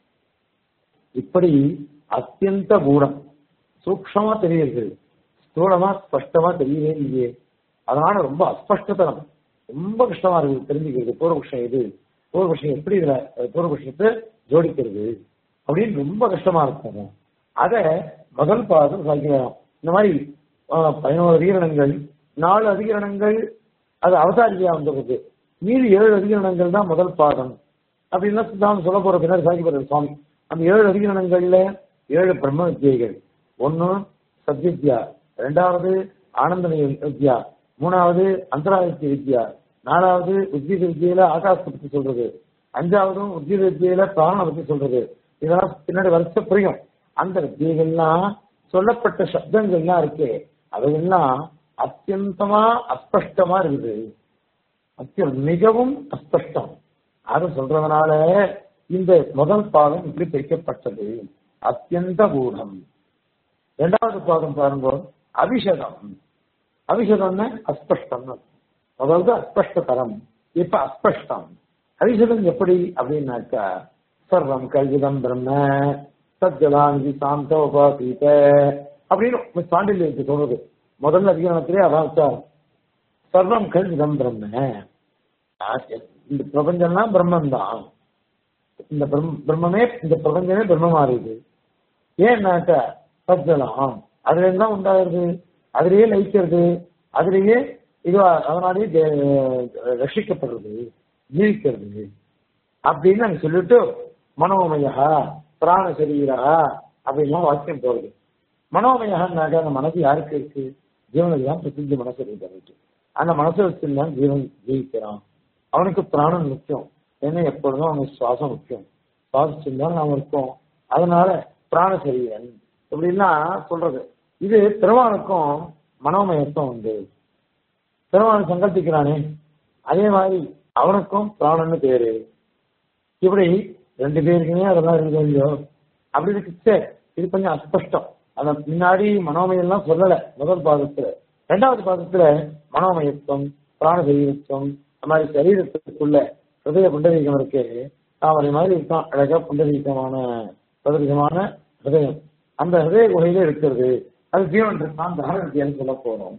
இப்படி அத்தியந்த கூடம் சூக்ஷமா தெரியுது ஸ்தூலமா ஸ்பஷ்டமா தெரியவே இல்லையே அதனால ரொம்ப அஸ்பஷ்டத்தனம் ரொம்ப கஷ்டமா இருக்குது தெரிஞ்சுக்கிறது பூர்வபக்ஷம் எது பூர்வபக்ஷம் எப்படி இதுல அஹ், பூர்வபக்ஷத்தை ஜோடிக்கிறது அப்படின்னு ரொம்ப கஷ்டமா இருக்கும் அத முதல் பாதம் சாய்க்கலாம் இந்த மாதிரி அஹ், பதினோரு அதிகரணங்கள் நாலு அதிகரணங்கள் அது அவதாரியா வந்துருது மீதி ஏழு அதிகரணங்கள் தான் முதல் பாதம் அப்படின்லாம் சித்தாந்தம் சொல்ல போற பின்னாடி சாக்கி போறது சுவாமி அந்த ஏழு அதிகரணங்கள்ல ஏழு பிரம்ம வித்தியைகள் ஒன்னு சத்வித்யா ரெண்டாவது ஆனந்தமய வித்யா மூணாவது அந்தராதித்ய வித்யா நாலாவது உத்கீத வித்தியில ஆகாசத்தை பத்தி சொல்றது அஞ்சாவதும் உத்கீத வித்தியில பிராணனை பத்தி சொல்றது இதெல்லாம் பின்னாடி வருஷ புரியும் அந்த வித்தியைகள்லாம் சொல்லப்பட்ட சப்தங்கள்லாம் இருக்கே அவையெல்லாம் அத்தியந்தமா அஸ்பஷ்டமா இருக்குது அத்தியம் மிகவும் அஸ்பஷ்டம் அது சொல்றதுனால இந்த முதல் பாதம் இப்படி பிரிக்கப்பட்டது அத்தியந்த கூடம் இரண்டாவது பாதம் பாருங்க அபிஷேகம் அபிஷேகம்னா அஸ்பஷ்டம் அதாவது அஸ்பஷ்டதரம் இப்ப அஸ்பஷ்டம் அபிஷேகம் எப்படி அப்படின்னாக்கா சர்வம் கல்விதம் பிரம்ம சத்ஜலாங்கி சாந்த உபாசீத அப்படின்னு சாண்டில்யத்துக்கு சொல்றது முதல்ல அதிகாரத்திலே அதான் விசாரம் சர்வம் கல்விதம் பிரம்ம இந்த பிரபஞ்சம்லாம் பிரம்மன் தான் இந்த பிரம்- பிரம்மமே இந்த பிரபஞ்சமே பிரம்மமா இருக்குது ஏன்னாக்கா சத்ஜலம் அதுல இருந்தா உண்டாகுது அதுலயே லயிக்கிறது அதுலயே இது அதனாலேயே தே- ரட்சிக்கப்படுறது ஜீவிக்கிறது அப்படின்னு நாங்க சொல்லிட்டு மனோமயா பிராண சரீரா அப்படின்லாம் வாக்கியம் போகுது மனோமயன்னாக்க அந்த மனசு யாருக்கு இருக்கு ஜீவனுக்கு தான் பிரசித்தி மனசு இருக்கு அந்த மனசை வச்சுதான் ஜீவன் ஜீவிக்கிறான் அவனுக்கு பிராணம் முக்கியம் ஏன்னா எப்பொழுதும் அவனுக்கு சுவாசம் முக்கியம் சுவாசிச்சுதான் நாம இருக்கோம் அதனால பிராண சரீரன் இப்படிலாம் சொல்றது இது திருவானுக்கும் மனோமயத்துவம் உண்டு திருவான் சங்கல்பிக்கிறானே அதே மாதிரி அவனுக்கும் பிராணன்னு பேரு இப்படி ரெண்டு பேருக்குமே அதெல்லாம் இருக்கு இல்லையோ அப்படி இருக்கு சரி இது கொஞ்சம் அஸ்பஷ்டம் அத முன்னாடி மனோமயம்லாம் சொல்லல முதல் பாதத்துல ரெண்டாவது பாதத்துல மனோமயத்துவம் பிராண சரீரத்துவம் அந்த மாதிரி சரீரத்துக்குள்ள ஹிருதய புண்டரீகம் இருக்கு தாமரை மாதிரி இருக்கான் அழகா புண்டரீகமான பிரதரிகமான ஹிருதயம் அந்த ஹிருதய குகையில இருக்கிறது அது ஜீவன் இருக்கான் தாரணத்தியான்னு சொல்ல போறோம்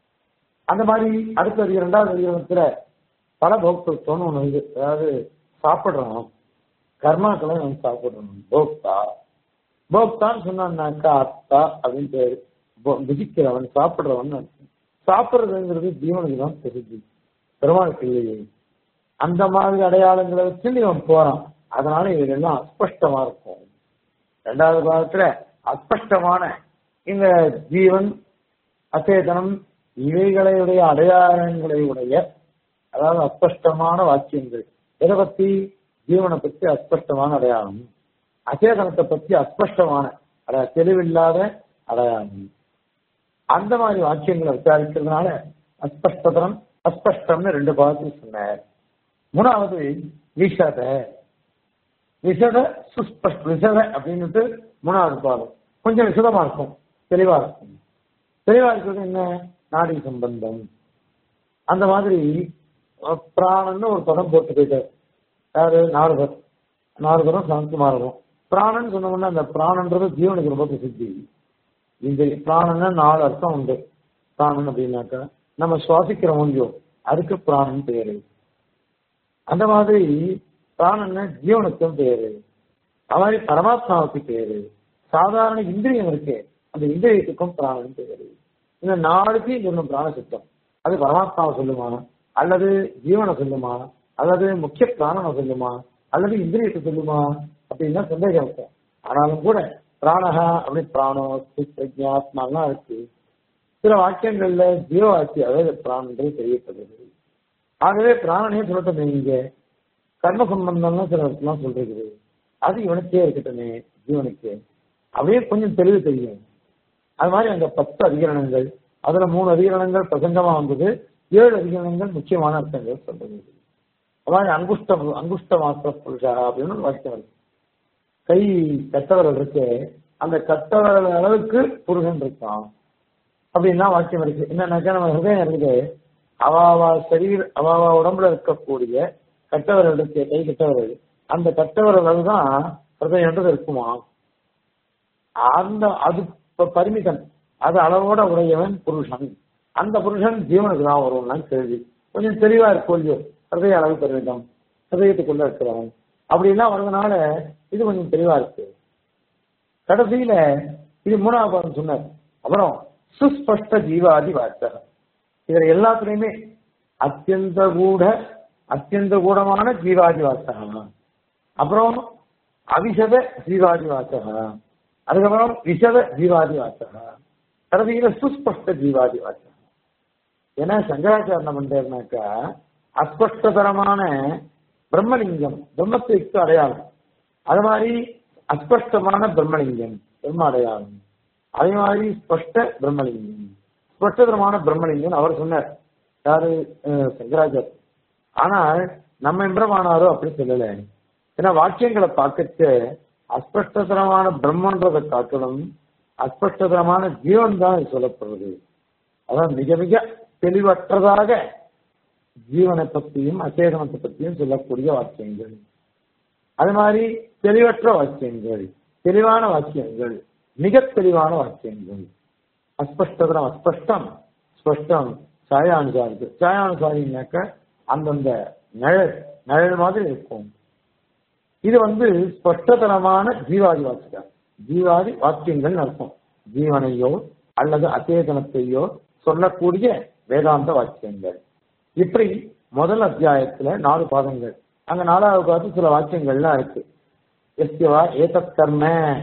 அந்த மாதிரி அடுத்த அதிகம் ரெண்டாவது அதிகாரத்துல பல போக்தத்துவம்னு ஒண்ணு இது அதாவது சாப்பிடுறோம் கர்மாக்களை நம்ம சாப்பிடுறோம் போக்தா போக்தான்னு சொன்னான்னாக்கா அத்தா அப்படின்னு பேரு போ- புஜிக்கிறவன் சாப்பிடுறவன் அர்த்தம். சாப்பிடுறதுங்கிறது ஜீவனுக்கு தான் தெரிஞ்சு பெருமாளுக்கு இல்லையே அந்த மாதிரி அடையாளங்களை வச்சு இவன் போறான் அதனால இதெல்லாம் அஸ்பஷ்டமா இருக்கும் ரெண்டாவது பாகத்துல அஸ்பஷ்டமான இந்த ஜீவன் அச்சேதனம் இவைகளையுடைய அடையாளங்களை உடைய அதாவது அஸ்பஷ்டமான வாக்கியங்கள் எதை பத்தி ஜீவனை பத்தி அஸ்பஷ்டமான அடையாளம் அச்சேதனத்தை பத்தி அஸ்பஷ்டமான அதாவது தெளிவில்லாத அடையாளம் அந்த மாதிரி வாக்கியங்களை விசாரிக்கிறதுனால அஸ்பஷ்டதனம் அஸ்பஷ்டம்னு ரெண்டு பாகத்தில் சொன்னார் மூணாவது விஷத விசத சுஸ்பஷ்ட விசத அப்படின்னுட்டு மூணாவது பாதம் கொஞ்சம் விசதமா இருக்கும் தெளிவா இருக்கும் தெளிவா இருக்கிறது என்ன நாடி சம்பந்தம் அந்த மாதிரி அஹ், பிராணன்னு ஒரு பதம் போட்டு போயிட்டார் யாரு நாரதர் நாரதரும் சாந்தகுமாரரும் பிராணன் சொன்னோம்னா அந்த பிராணன்றது ஜீவனுக்கு ரொம்ப பிரசித்தி இந்த பிராணன்னா நாலு அர்த்தம் உண்டு பிராணன் அப்படின்னாக்கா நம்ம சுவாசிக்கிற மூலியோ அதுக்கு பிராணன் பேரு அந்த மாதிரி பிராணன் ஜீவனுக்கும் பேரு அது மாதிரி பரமாத்மாவுக்கு பேரு சாதாரண இந்திரியம் இருக்கு அந்த இந்திரியத்துக்கும் பிராணன் பேரு இந்த நாளுக்கு இன்னும் பிராண சித்தம் அது பரமாத்மாவை சொல்லுமா அல்லது ஜீவனை சொல்லுமா அல்லது முக்கிய பிராணனை சொல்லுமா அல்லது இந்திரியத்தை சொல்லுமா அப்படின்னா சந்தேகம் இருக்கும் ஆனாலும் கூட பிராணஹா அப்படி பிராணோ பிரஜாத்மாலாம் இருக்கு சில வாக்கியங்கள்ல ஜீவ வாக்கியம் அதாவது பிராணன்றது தெரியப்படுது ஆகவே பிராணனே சொல்லட்டமே இங்க கர்ம சம்பந்தம்லாம் சில இடத்துலாம் சொல்றது அது இவனுக்கே இருக்கட்டுமே ஜீவனுக்கு அப்படியே கொஞ்சம் தெளிவு தெரியும் அது மாதிரி அங்க பத்து அதிகரணங்கள் அதுல மூணு அதிகரணங்கள் பிரசங்கமா வந்தது ஏழு அதிகரணங்கள் முக்கியமான அர்த்தங்கள் சொல்றது அது மாதிரி அங்குஷ்ட அங்குஷ்ட மாத்திர புருஷா அப்படின்னு ஒரு வாக்கியம் இருக்கு கை கட்டவரல் இருக்கு அந்த கட்டவரல் அளவுக்கு புருஷன் இருக்கான் அப்படின்னா வாக்கியம் இருக்கு என்னன்னாக்கா நம்ம ஹிருதயம் இருக்குது அவாவா சரீர அவாவா உடம்புல இருக்கக்கூடிய கட்டவரல் இருக்கு கை கட்டவரல் அந்த கட்டவரல் தான் ஹிருதயன்றது இருக்குமா அந்த அது ப- பரிமிதன் அது அளவோட உடையவன் புருஷன் அந்த புருஷன் ஜீவனுக்கு தான் வருவன் கேள்வி கொஞ்சம் தெளிவா இருக்கும் இல்லையோ ஹிருதய அளவு பரிமிதம் ஹிருதயத்துக்குள்ள இருக்கிறவன் அப்படிலாம் வருவதனால இது கொஞ்சம் தெளிவா இருக்கு கடைசியில இது மூணாவது பாடம் சொன்னார் அப்புறம் சுஸ்பஷ்ட ஜீவாதி வார்த்தகம் இதுல எல்லாத்துலயுமே அத்தியந்த கூட அத்தியந்த கூடமான ஜீவாதி வார்த்தகம் அப்புறம் அவிஷத ஜீவாதி வார்த்தகம் அதுக்கப்புறம் விஷத ஜீவாதி வார்த்தகம் கடைசியில சுஸ்பஷ்ட ஜீவாதி வார்த்தகம் ஏன்னா சங்கராச்சாரம் என்ன பண்றாருனாக்கா அஸ்பஷ்டதரமான பிரம்மலிங்கம் பிரம்மத்திற்கு அடையாளம் அது மாதிரி அஸ்பஷ்டமான பிரம்மலிங்கம் பிரம்ம அடையாளம் அதே மாதிரி ஸ்பஷ்ட பிரம்மலிங்கம் ஸ்பஷ்டதரமான பிரம்மலிங்கம் அவர் சொன்னார் யாரு அஹ், சங்கராச்சார் ஆனால் நம்ம எம்பிரமானாரோ அப்படி சொல்லல ஏன்னா வாக்கியங்களை பார்க்கச்சு அஸ்பஷ்டதரமான பிரம்மன்றதை காட்டிலும் அஸ்பஷ்டதரமான ஜீவன் தான் இது சொல்லப்படுறது அதான் மிக மிக தெளிவற்றதாக ஜீவனை பற்றியும் அச்சேதனத்தை பற்றியும் சொல்லக்கூடிய வாக்கியங்கள் அது மாதிரி தெளிவற்ற வாக்கியங்கள் தெளிவான வாக்கியங்கள் மிக தெளிவான வாக்கியங்கள் அஸ்பஷ்டதரம் அஸ்பஷ்டம் ஸ்பஷ்டம் சாயானுசாரிக்கு சாயானுசாரினாக்க அந்தந்த நிழல் நிழல் மாதிரி இருக்கும் இது வந்து ஸ்பஷ்டதரமான ஜீவாதி வாக்கியம் ஜீவாதி வாக்கியங்கள் அர்த்தம் ஜீவனையோ அல்லது அச்சேதனத்தையோ சொல்லக்கூடிய வேதாந்த வாக்கியங்கள் இப்படி முதல் அத்தியாயத்துல நாலு பாதங்கள் அங்க நாலாவது பார்த்து சில வாக்கியங்கள்லாம் இருக்கு எஸ்யவா ஏதத் கர்ம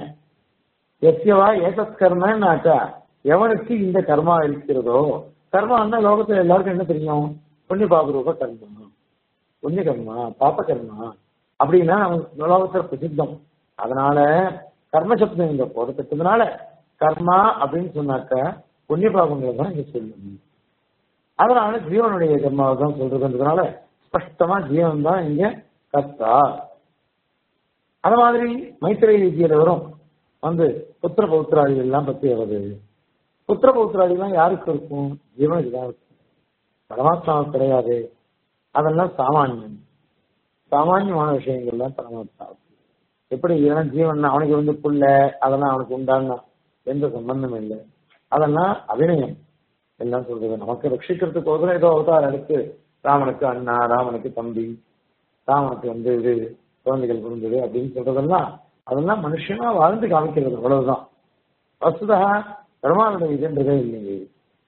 எஸ்யவா ஏதத் கர்மன்னாக்கா எவனுக்கு இந்த கர்மா இருக்கிறதோ கர்மான்னா லோகத்துல எல்லாருக்கும் என்ன தெரியும் புண்ணிய பாபரூப கர்மா புண்ணிய கர்மா பாப்ப கர்மா அப்படின்னா நம்ம லோகத்துல பிரசித்தம் அதனால கர்மசப்தம் இங்க போடப்பட்டதுனால கர்மா அப்படின்னு சொன்னாக்க புண்ணிய பாபங்களை தான் இங்க சொல்லணும் அதனால ஜீவனுடைய கர்மாவை தான் சொல்றதுன்றதுனால ஸ்பஷ்டமா ஜீவன் தான் இங்க கர்த்தா அது மாதிரி மைத்திரை விதியில வரும் வந்து புத்திர பௌத்திராதிகள் எல்லாம் பத்தி வருது புத்திர பௌத்திராதிகள்லாம் யாருக்கு இருக்கும் ஜீவனுக்கு தான் இருக்கும் பரமாத்மாவுக்கு கிடையாது அதெல்லாம் சாமானியம் சாமானியமான விஷயங்கள்லாம் பரமாத்மாவுக்கு எப்படி ஏன்னா ஜீவன் அவனுக்கு வந்து புள்ள அதெல்லாம் அவனுக்கு உண்டான எந்த சம்பந்தம் இல்லை அதெல்லாம் அபிநயம் எல்லாம் சொல்றது நமக்கு ரட்சிக்கிறதுக்கு ஏதோ அவதாரம் எடுத்து ராமனுக்கு அண்ணா ராமனுக்கு தம்பி ராமனுக்கு வந்து இது குழந்தைகள் பிறந்தது அப்படின்னு சொல்றதெல்லாம் அதெல்லாம் மனுஷனா வாழ்ந்து காமிக்கிறது அவ்வளவுதான் வசுதா பெருமாளுடைய இதுன்றதே இல்லையே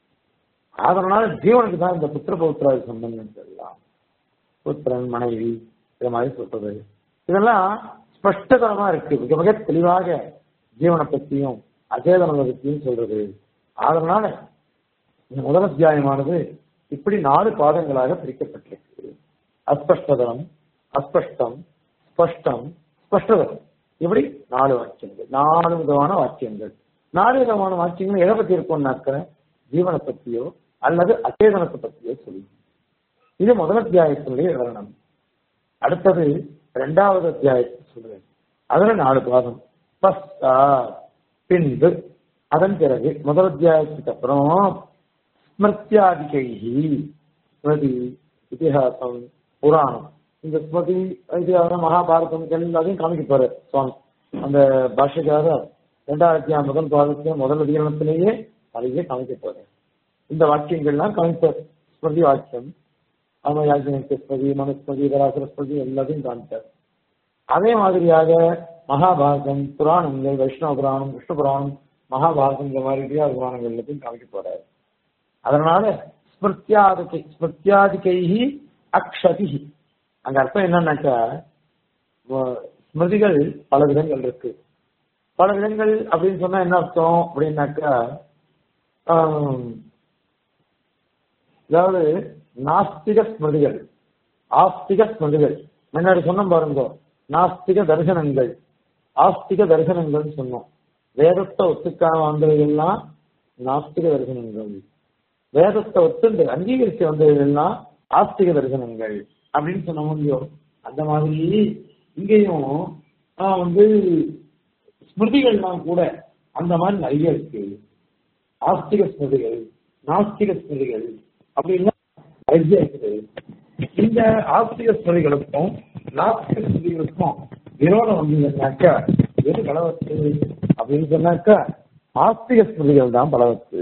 அதனால ஜீவனுக்கு தான் இந்த புத்திர பௌத்திராதி சம்பந்தம் எல்லாம் புத்திரன் மனைவி இது மாதிரி சொல்றது இதெல்லாம் ஸ்பஷ்டதரமா இருக்கு மிக மிக தெளிவாக ஜீவனை பத்தியும் அச்சேதனத்தை பத்தியும் சொல்றது அதனால இந்த முதல் அத்தியாயமானது இப்படி நாலு பாதங்களாக பிரிக்கப்பட்டிருக்கு அஸ்பஷ்டதரம் அஸ்பஷ்டம் ஸ்பஷ்டம் ஸ்பஷ்டதரம் இப்படி நாலு வாக்கியங்கள் நாலு விதமான வாக்கியங்கள் நாலு விதமான வாக்கியங்கள் எதை பத்தி இருக்கும்னாக்க ஜீவனை பத்தியோ அல்லது அச்சேதனத்தை பத்தியோ சொல்லும் இது முதல் அத்தியாயத்தினுடைய விவரணம் அடுத்தது இரண்டாவது அத்தியாயத்தை சொல்றேன் அதுல நாலு பாதம் பஸ்தா பின்பு அதன் பிறகு முதல் அத்தியாயத்துக்கு அப்புறம் ஸ்மிருத்தியாதிகைகி ஸ்மிருதி இதிகாசம் புராணம் இந்த ஸ்மிருதி இதிகாசம் மகாபாரதம் எல்லாத்தையும் காமிக்க போறாரு சுவாமி அந்த பாஷைக்காக இரண்டாயிரத்தி முதல் பாதத்தையும் முதல் அதிகாரத்திலேயே அதையே காமிக்க போறாரு இந்த வாக்கியங்கள்லாம் காமிப்பார் ஸ்மிருதி வாக்கியம் அவன் யாஜ்ஞிக ஸ்மிருதி மனுஸ்மிருதி பராசர ஸ்மிருதி எல்லாத்தையும் காமிப்பார் அதே மாதிரியாக மகாபாரதம் புராணங்கள் வைஷ்ணவ புராணம் விஷ்ணு புராணம் மகாபாரதம் இந்த மாதிரி இந்தியா புராணங்கள் எல்லாத்தையும் காமிக்க போறாரு அதனால ஸ்மிருத்தியாதிகை ஸ்மிருத்தியாதிகைஹி அக்ஷதி அங்க அர்த்தம் என்னன்னாக்கா வ- ஸ்மிருதிகள் பல விதங்கள் இருக்கு பல விதங்கள் அப்படின்னு சொன்னா என்ன அர்த்தம் அப்படின்னாக்கா ஆம், அதாவது நாஸ்திக ஸ்மிருதிகள் ஆஸ்திக ஸ்மிருதிகள் முன்னாடி சொன்னோம் பாருங்க நாஸ்திக தரிசனங்கள் ஆஸ்திக தரிசனங்கள் சொன்னோம் வேதத்தை ஒத்துக்காம வந்தவைகள்லாம் நாஸ்திக தரிசனங்கள் வேதத்தை ஒத்துண்டு அங்கீகரித்து வந்தவைகள்லாம் ஆஸ்திக தரிசனங்கள் அப்படின்னு சொன்ன முடியும் அந்த மாதிரி இங்கேயும் ஆஹ், வந்து ஸ்மிருதிகள்லாம் கூட அந்த மாதிரி நிறைய இருக்கு ஆஸ்திக ஸ்மிருதிகள் நாஸ்திக ஸ்மிருதிகள் அப்படின்னா நிறைய இருக்குது இந்த ஆஸ்திக ஸ்மிருதிகளுக்கும் நாஸ்திக ஸ்மிருதிகளுக்கும் விரோதம் வந்ததுனாக்கா எது பலவத்து அப்படின்னு சொன்னாக்கா ஆஸ்திக ஸ்மிருதிகள் தான் பலவத்து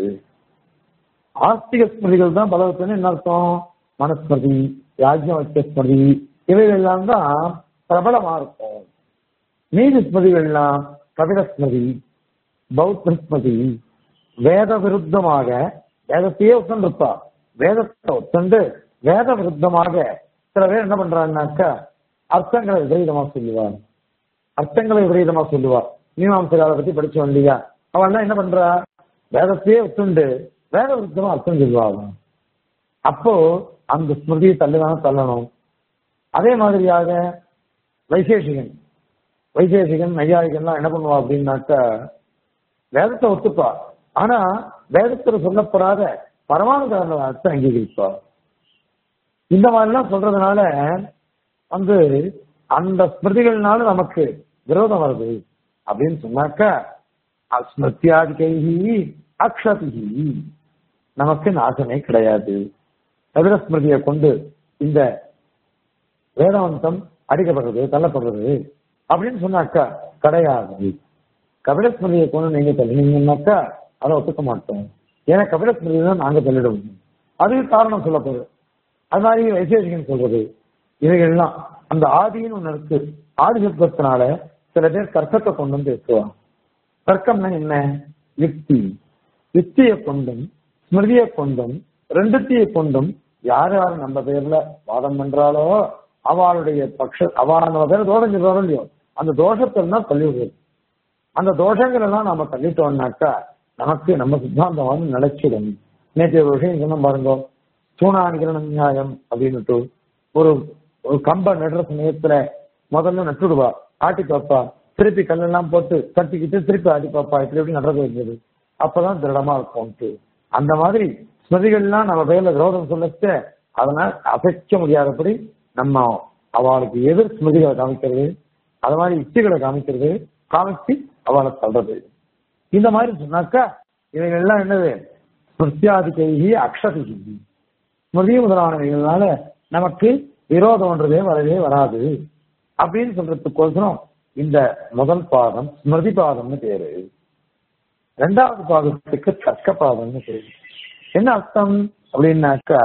ஆஸ்திக ஸ்மிருதிகள் தான் பலவத்துன்னு என்ன அர்த்தம் மனஸ்மிருதி யாஜ்ஞவல்ய ஸ்மிருதி இவைகள் எல்லாம் தான் பிரபலமா இருக்கும் மீதி ஸ்மிருதிகள்லாம் கபில ஸ்மிருதி பௌத்த ஸ்மிருதி வேத விருத்தமாக வேதத்தையே ஒத்துருப்பா வேதத்தை ஒத்துண்டு வேத விருத்தமாக சில பேர் என்ன பண்றாங்கன்னாக்கா அர்த்தங்களை விபரீதமா சொல்லுவார் அர்த்தங்களை விபரீதமா சொல்லுவா மீமாம்சகால பத்தி படிச்சோம் இல்லையா அவன் என்ன பண்றா வேதத்தையே ஒத்துண்டு வேத விருத்தமா அர்த்தம் சொல்லுவாங்க அப்போ அந்த ஸ்மிருதியை தள்ளுதானே தள்ளணும் அதே மாதிரியாக வைசேஷிகன் வைசேஷிகன் நையாயிகன்லாம் என்ன பண்ணுவா அப்படின்னாக்கா வேதத்தை ஒத்துப்பா ஆனா வேதத்துல சொல்லப்படாத பரமாணு காரண அர்த்தம் அங்கீகரிப்பா இந்த மாதிரிலாம் சொல்றதுனால வந்து அந்த ஸ்மிருதிகள்னால நமக்கு விரோதம் வருது அப்படின்னு சொன்னாக்கா ஸ்மிருத்தியாதிகைஹி அக்ஷதிஹி நமக்கு நாசமே கிடையாது கபில ஸ்மிருதியை கொண்டு இந்த வேதாந்தம் அடிக்கப்படுறது தள்ளப்படுறது அப்படின்னு சொன்னாக்கா கிடையாது கபில ஸ்மிருதியை கொண்டு நீங்க தள்ளினீங்கன்னாக்கா அதை ஒத்துக்க மாட்டோம் ஏன்னா கபில ஸ்மிருதி தான் நாங்க தள்ளிடுவோம் அதுக்கு காரணம் சொல்லப்படுது அது மாதிரி வைசேஷிகன் சொல்றது இவைகள்லாம் அந்த ஆதின்னு ஒண்ணு இருக்கு ஆதி சப்தத்தினால சில பேர் தர்க்கத்தை கொண்டு வந்து பேசுவாங்க தர்க்கம்னா என்ன யுக்தி யுக்தியை கொண்டும் ஸ்மிருதியை கொண்டும் ரெண்டுத்தையை கொண்டும் யார் யார் நம்ம பேர்ல வாதம் பண்றாளோ அவளுடைய பக்ஷ அவ நம்ம பேர் தோஷம் சொல்றாரோ இல்லையோ அந்த தோஷத்தை தான் தள்ளி விடுறது அந்த தோஷங்கள் எல்லாம் நாம தள்ளிட்டோம்னாக்கா நமக்கு நம்ம சித்தாந்தம் வந்து நிலைச்சிடும் நேற்று ஒரு விஷயம் சொன்ன பாருங்க சூனானிகரண நியாயம் அப்படின்னுட்டு ஒரு ஒரு கம்ப நடுற சமயத்துல முதல்ல நட்டுடுவா ஆட்டி பாப்பா திருப்பி கல்லெல்லாம் போட்டு தட்டிக்கிட்டு திருப்பி ஆட்டி பாப்பா இப்படி எப்படி நடுறது இருந்தது அப்பதான் திருடமா இருக்கும்ட்டு அந்த மாதிரி ஸ்மிருதிகள்லாம் நம்ம பேர்ல விரோதம் சொல்லச்சு அதனால் அசைக்க முடியாதபடி நம்ம அவளுக்கு எதிர் ஸ்மிருதிகளை காமிக்கிறது அது மாதிரி யுக்திகளை காமிக்கிறது காமிச்சு அவளை தள்ளுறது இந்த மாதிரி சொன்னாக்கா இவைகள் எல்லாம் என்னது ஸ்மிருத்தியாதிகைகி அக்ஷதிகி ஸ்மிருதி முதலானவைகள்னால நமக்கு விரோதம்ன்றதே வரவே வராது அப்படின்னு சொல்றதுக்கோசரம் இந்த முதல் பாதம் ஸ்மிருதி பாதம்னு பேரு ரெண்டாவது பாதத்துக்கு தர்க்க பாதம்னு பேரு என்ன அர்த்தம் அப்படின்னாக்கா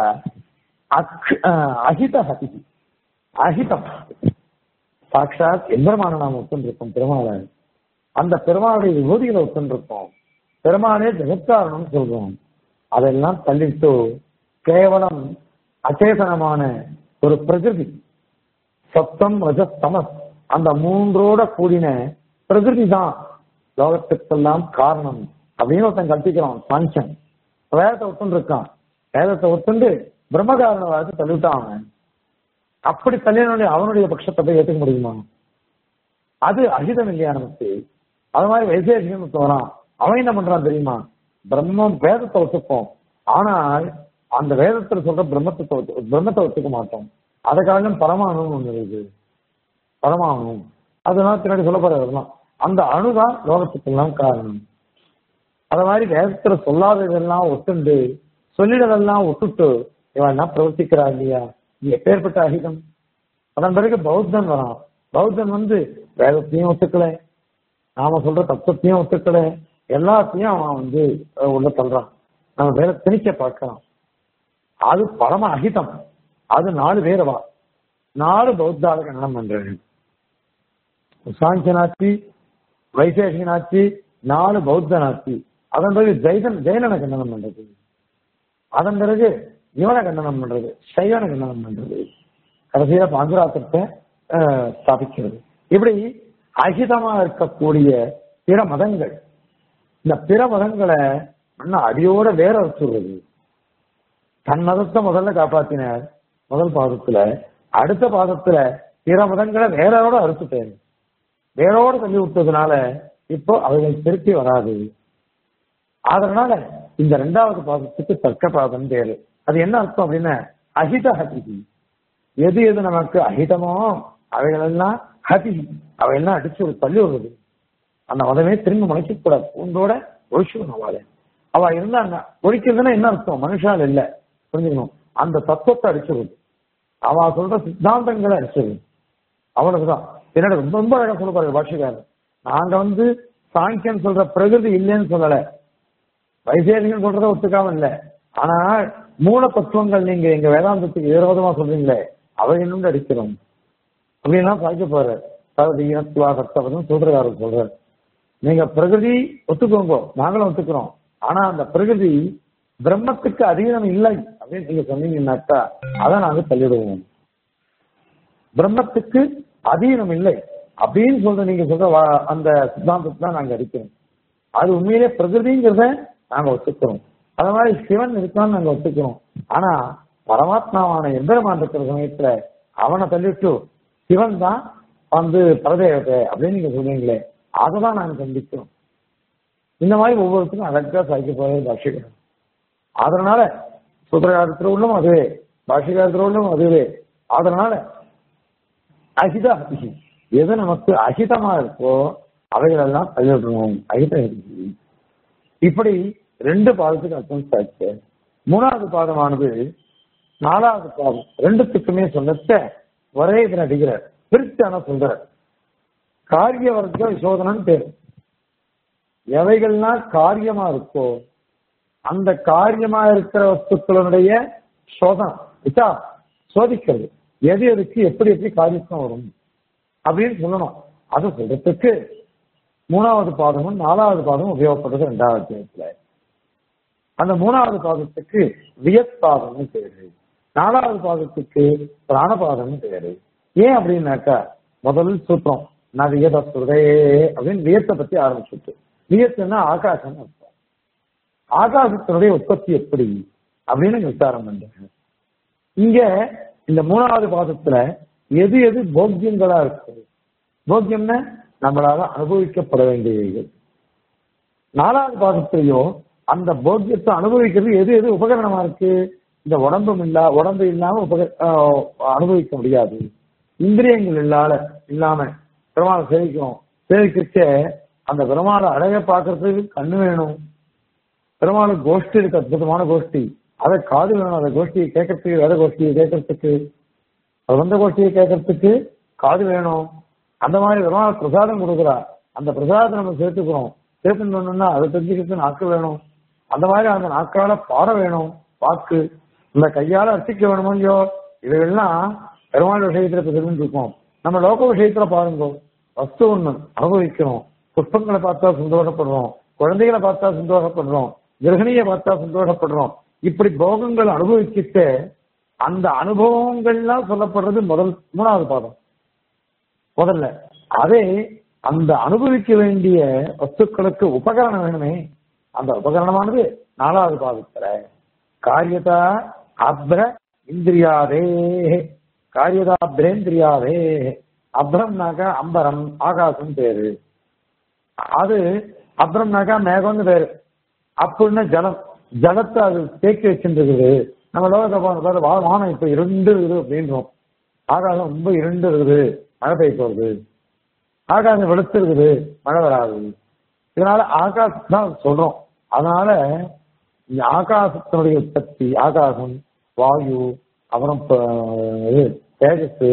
அக் அஹிதஹதி அஹிதம் சாட்சாத் எம்பெருமான நாம் ஒத்துருக்கோம் பெருமாளை அந்த பெருமாளுடைய விபூதிகளை ஒத்துருக்கோம் பெருமானே ஜெகத்காரணம் சொல்றோம் அதெல்லாம் தள்ளிட்டு கேவலம் அச்சேதனமான ஒரு பிரகிருதி சப்தம் ரஜஸ் தமஸ் அந்த மூன்றோட கூடின பிரகிருதி தான் லோகத்துக்கெல்லாம் காரணம் அப்படின்னு ஒருத்தன் கல்பிக்கிறான் சாஞ்சன் வேதத்தை ஒத்துண்டு இருக்கான் வேதத்தை ஒத்துண்டு பிரம்மகாரணவாதத்தை தள்ளிவிட்டான் அவன் அப்படி தள்ளினுடைய அவனுடைய பட்சத்தை போய் ஏற்றுக்க முடியுமா அது அகிதம் இல்லையா நமக்கு அது மாதிரி வைசேஷிகன் வரான் அவன் என்ன பண்றான் தெரியுமா பிரம்மம் வேதத்தை ஒத்துப்போம் ஆனால் அந்த வேதத்துல சொல்ற பிரம்மத்தை ஒத்து- பிரம்மத்தை ஒத்துக்க மாட்டோம் அதை காரணம் பரமாணுன்னு ஒண்ணு இருக்கு பரமாணு அதெல்லாம் பின்னாடி சொல்ல போறதெல்லாம் அந்த அணுதான் லோகத்துக்கெல்லாம் காரணம் அத மாதிரி வேதத்துல சொல்லாததெல்லாம் ஒத்துண்டு சொல்லிடதெல்லாம் ஒத்துட்டு இவன் என்ன பிரவர்த்திக்கிறா இல்லையா இது எப்பேற்பட்ட அகிதம் அதன் பிறகு பௌத்தன் வரான் பௌத்தன் வந்து வேதத்தையும் ஒத்துக்கல நாம சொல்ற தத்துவத்தையும் ஒத்துக்கல எல்லாத்தையும் அவன் வந்து அஹ், உள்ள தள்ளுறான் நம்ம வேற திணிக்க பார்க்கலாம் அது பரம அகிதம் அது நாலு பேரவா நாலு பௌத்தால கண்டனம் பண்றது சாங்கியனாச்சி வைசேஷனாச்சி நாலு பௌத்தனாச்சி அதன் பிறகு ஜெய்தன் ஜெயனனை கண்டனம் பண்றது அதன் பிறகு இவனை கண்டனம் பண்றது சைவனை கண்டனம் பண்றது கடைசியில பாஞ்சராத்திரத்தை அஹ், ஸ்தாபிக்கிறது இப்படி அகிதமா இருக்கக்கூடிய பிற மதங்கள் இந்த பிற மதங்களை இன்னும் அடியோட வேற வச்சுடுறது தன் மதத்தை முதல்ல காப்பாத்தினார் முதல் பாதத்துல அடுத்த பாதத்துல பிற மதங்களை வேறோட அறுத்துட்டாரு வேரோட தள்ளி விட்டதுனால இப்போ அவைகள் திருப்பி வராது அதனால இந்த ரெண்டாவது பாதத்துக்கு தர்க்க பாதம் பேரு அது என்ன அர்த்தம் அப்படின்னா அஹித ஹதி எது எது நமக்கு அஹிதமோ அவைகளெல்லாம் ஹதி அவையெல்லாம் அடிச்சு ஒரு தள்ளி வருவது அந்த மதமே திரும்ப முளைக்க கூடாது உண்டோட ஒழிச்சுக்கணும் அவளை அவ இருந்தாங்க ஒழிக்கிறதுன்னா என்ன அர்த்தம் மனுஷால் இல்ல புரிஞ்சுக்கணும் அந்த தத்துவத்தை அடிச்சிருது அவ சொல்ற சித்தாந்தங்களை அடிச்சிருது அவ்வளவுதான் என்னோட ரொம்ப ரொம்ப அழகா சொல்ல பாருங்க பாஷக்காரர் நாங்க வந்து சாங்கியம் சொல்ற பிரகிருதி இல்லைன்னு சொல்லல வைசேரிகள் சொல்றத ஒத்துக்காம இல்ல ஆனா மூல தத்துவங்கள் நீங்க எங்க வேதாந்தத்துக்கு விரோதமா சொல்றீங்களே அவை இன்னும் அடிக்கிறோம் அப்படின்னா சாய்க்க போற அதாவது இனத்துவா சத்தவதும் சூத்திரகாரர் சொல்றாரு நீங்க பிரகிருதி ஒத்துக்கோங்க நாங்களும் ஒத்துக்கிறோம் ஆனா அந்த பிரகிருதி பிரம்மத்துக்கு அதீனம் இல்லை அப்படின்னு நீங்க சொன்னீங்கன்னாக்கா அதை நாங்க தள்ளிடுவோம் பிரம்மத்துக்கு அதீனம் இல்லை அப்படின்னு சொல்ற நீங்க சொல்ற வா- அந்த சித்தாந்தத்தை தான் நாங்க அடிக்கிறோம் அது உண்மையிலே பிரகிருதிங்கிறத நாங்க ஒத்துக்கிறோம் அது மாதிரி சிவன் இருக்கான்னு நாங்க ஒத்துக்கிறோம் ஆனா பரமாத்மாவான எந்திரமான் இருக்கிற சமயத்துல அவனை தள்ளிட்டு சிவன் தான் வந்து பரதேவத்தை அப்படின்னு நீங்க சொல்றீங்களே அதை தான் நாங்க கண்டிக்கிறோம் இந்த மாதிரி ஒவ்வொருத்தரும் அழகா சாய்க்க போறது பாஷிகரம் அதனால சூத்திரகாரத்தில் உள்ளும் அதுவே பாஷிகாரத்தில் உள்ளும் அதுவே அதனால அகித அபிஹி எது நமக்கு அகிதமா இருக்கோ அவைகளெல்லாம் தள்ளிவிடணும் அகித அபிஹி. இப்படி ரெண்டு பாதத்துக்கு அர்த்தம் சாச்சு மூணாவது பாதமானது நாலாவது பாதம் ரெண்டுத்துக்குமே சொல்லத்த ஒரே இது நடிக்கிறார் பிரித்தான சொல்றார் காரிய வர்க்க விசோதனன் பேர் எவைகள்லாம் காரியமா இருக்கோ அந்த காரியமா இருக்கிற வஸ்துக்களுடைய சோதனம் விசா சோதிக்கிறது எது எதுக்கு எப்படி எப்படி காரியத்துவம் வரும் அப்படின்னு சொல்லணும் அது சொல்றதுக்கு மூணாவது பாதமும் நாலாவது பாதமும் உபயோகப்படுறது ரெண்டாவது அத்தியாயத்துல அந்த மூணாவது பாதத்துக்கு வியத்பாதம்னு பேரு நாலாவது பாதத்துக்கு பிராணபாதம்னு பேரு ஏன் அப்படின்னாக்கா முதல் சூத்திரம் நான் வியதே அப்படின்னு வியத்தை பத்தி ஆரம்பிச்சுட்டு வியத்துன்னா ஆகாசம் அர்த்தம் ஆகாசத்தினுடைய உற்பத்தி எப்படி அப்படின்னு விசாரம் பண்றாங்க இங்க இந்த மூணாவது பாதத்துல எது எது போக்கியங்களா இருக்கு போக்கியம்னா நம்மளால அனுபவிக்கப்பட வேண்டியவைகள் நாலாவது பாதத்திலையும் அந்த போக்கியத்தை அனுபவிக்கிறது எது எது உபகரணமா இருக்கு இந்த உடம்பும் இல்லா உடம்பு இல்லாம உபக ஆஹ் அனுபவிக்க முடியாது இந்திரியங்கள் இல்லாத இல்லாம பெருமாளை சேவிக்கிறோம் சேவிக்கிச்ச அந்த பெருமாளை அழக பார்க்கறதுக்கு கண்ணு வேணும் பெருமாளுக்கு கோஷ்டி இருக்கு அற்புதமான கோஷ்டி அதை காது வேணும் அந்த கோஷ்டியை கேட்கறதுக்கு வேற கோஷ்டியை கேட்கறதுக்கு அது வந்த கோஷ்டியை கேட்கறதுக்கு காது வேணும் அந்த மாதிரி பெருமாள் பிரசாதம் கொடுக்குறா அந்த பிரசாதத்தை நம்ம சேர்த்துக்கிறோம் சேர்த்துட்டோம்னா அதை தெரிஞ்சுக்கிறதுக்கு நாக்கு வேணும் அந்த மாதிரி அந்த நாக்கால பாட வேணும் வாக்கு இந்த கையால அர்ச்சிக்க வேணுமோ இல்லையோ இதெல்லாம் பெருமாள் விஷயத்துல இப்ப தெரிஞ்சு இருக்கோம் நம்ம லோக விஷயத்துல பாருங்க வஸ்து ஒண்ணு அனுபவிக்கிறோம் புஷ்பங்களை பார்த்தா சந்தோஷப்படுறோம் குழந்தைகளை பார்த்தா சந்தோஷப்படுறோம் கிரகணியை பார்த்தா சந்தோஷப்படுறோம் இப்படி போகங்கள் அனுபவிச்சுட்டு அந்த அனுபவங்கள்லாம் சொல்லப்படுறது முதல் மூணாவது பாதம் முதல்ல அதே அந்த அனுபவிக்க வேண்டிய வஸ்துக்களுக்கு உபகரணம் வேணுமே அந்த உபகரணமானது நாலாவது பாதத்துல காரியதா அப்ர இந்திரியாதே காரியதா அப்ரேந்திரியாதே அப்ரம்னாக்கா அம்பரம் ஆகாசம் பேரு அது அப்புறம்னாக்கா மேகம்னு பேரு அப்படின்னா ஜலம் ஜலத்தை அது தேக்கி வச்சுருக்குது நம்ம லோகத்தை பார்த்து வா- வானம் இப்ப இரண்டு இருக்குது அப்படின்றோம் ஆகாசம் ரொம்ப இருண்டு இருக்குது மழை பெய்ய போகுது ஆகாசம் வெளுத்து இருக்குது மழை வராது இதனால ஆகாசம் தான் சொல்றோம் அதனால இந்த ஆகாசத்தினுடைய உற்பத்தி ஆகாசம் வாயு அப்புறம் ப- இது தேஜஸ்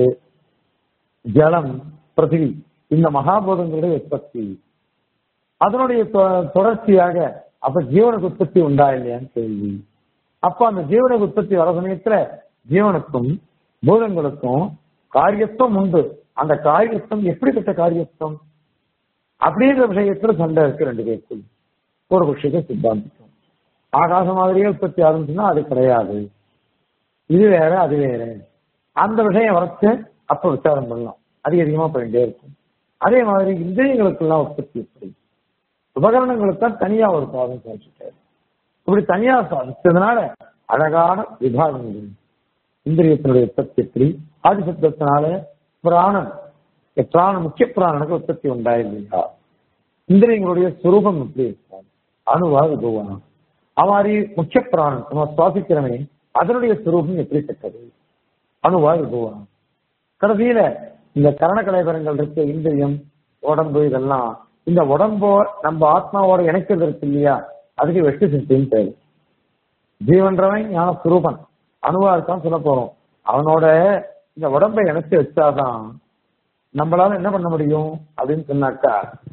ஜலம் பிருத்திவி இந்த மகாபூதங்களுடைய உற்பத்தி அதனுடைய தொ- தொடர்ச்சியாக அப்ப ஜீவனுக்கு உற்பத்தி உண்டா இல்லையான்னு கேள்வி அப்ப அந்த ஜீவனுக்கு உற்பத்தி வர சமயத்துல ஜீவனுக்கும் பூதங்களுக்கும் காரியத்துவம் உண்டு அந்த காரியத்துவம் எப்படிப்பட்ட காரியத்துவம் அப்படின்ற விஷயத்துல சண்டை இருக்கு ரெண்டு பேருக்கும் ஒரு விஷயத்தை சித்தாந்திக்கும் ஆகாசம் மாதிரியே உற்பத்தி ஆரம்பிச்சுன்னா அது கிடையாது இது வேற அது வேற அந்த விஷயம் வரைச்சு அப்ப விசாரம் பண்ணலாம் அதிக அதிகமா போயிட்டே இருக்கும் அதே மாதிரி இந்திரியங்களுக்கெல்லாம் உற்பத்தி எப்படி உபகரணங்களுக்கு தான் தனியா ஒரு பாதம் சாதிச்சுட்டாரு இப்படி தனியா சாதிச்சதுனால அழகான விபாகங்கள் இந்திரியத்தினுடைய உற்பத்தி எப்படி ஆதிசப்தத்தினால பிராணன் பிராண முக்கிய பிராணனுக்கு உற்பத்தி உண்டா இல்லையா இந்திரியங்களுடைய சுரூபம் எப்படி இருக்கும் அணுவா விபவனா அவ்வாறு முக்கிய பிராணன் நம்ம சுவாசிக்கிறவனே அதனுடைய சுரூபம் எப்படிப்பட்டது அணுவா விபவனா கடைசியில இந்த கரண கலைபரங்கள் இருக்கு இந்திரியம் உடம்பு இதெல்லாம் இந்த உடம்போ நம்ம ஆத்மாவோட இணைக்கிறது இருக்கு இல்லையா அதுக்கு வெட்டு சித்தின்னு பேரு ஜீவன்றவன் ஞான சுரூபன் அணுவா இருக்கான்னு சொல்ல போறோம் அவனோட இந்த உடம்பை இணைச்சு வச்சாதான் நம்மளால என்ன பண்ண முடியும் அப்படின்னு சொன்னாக்கா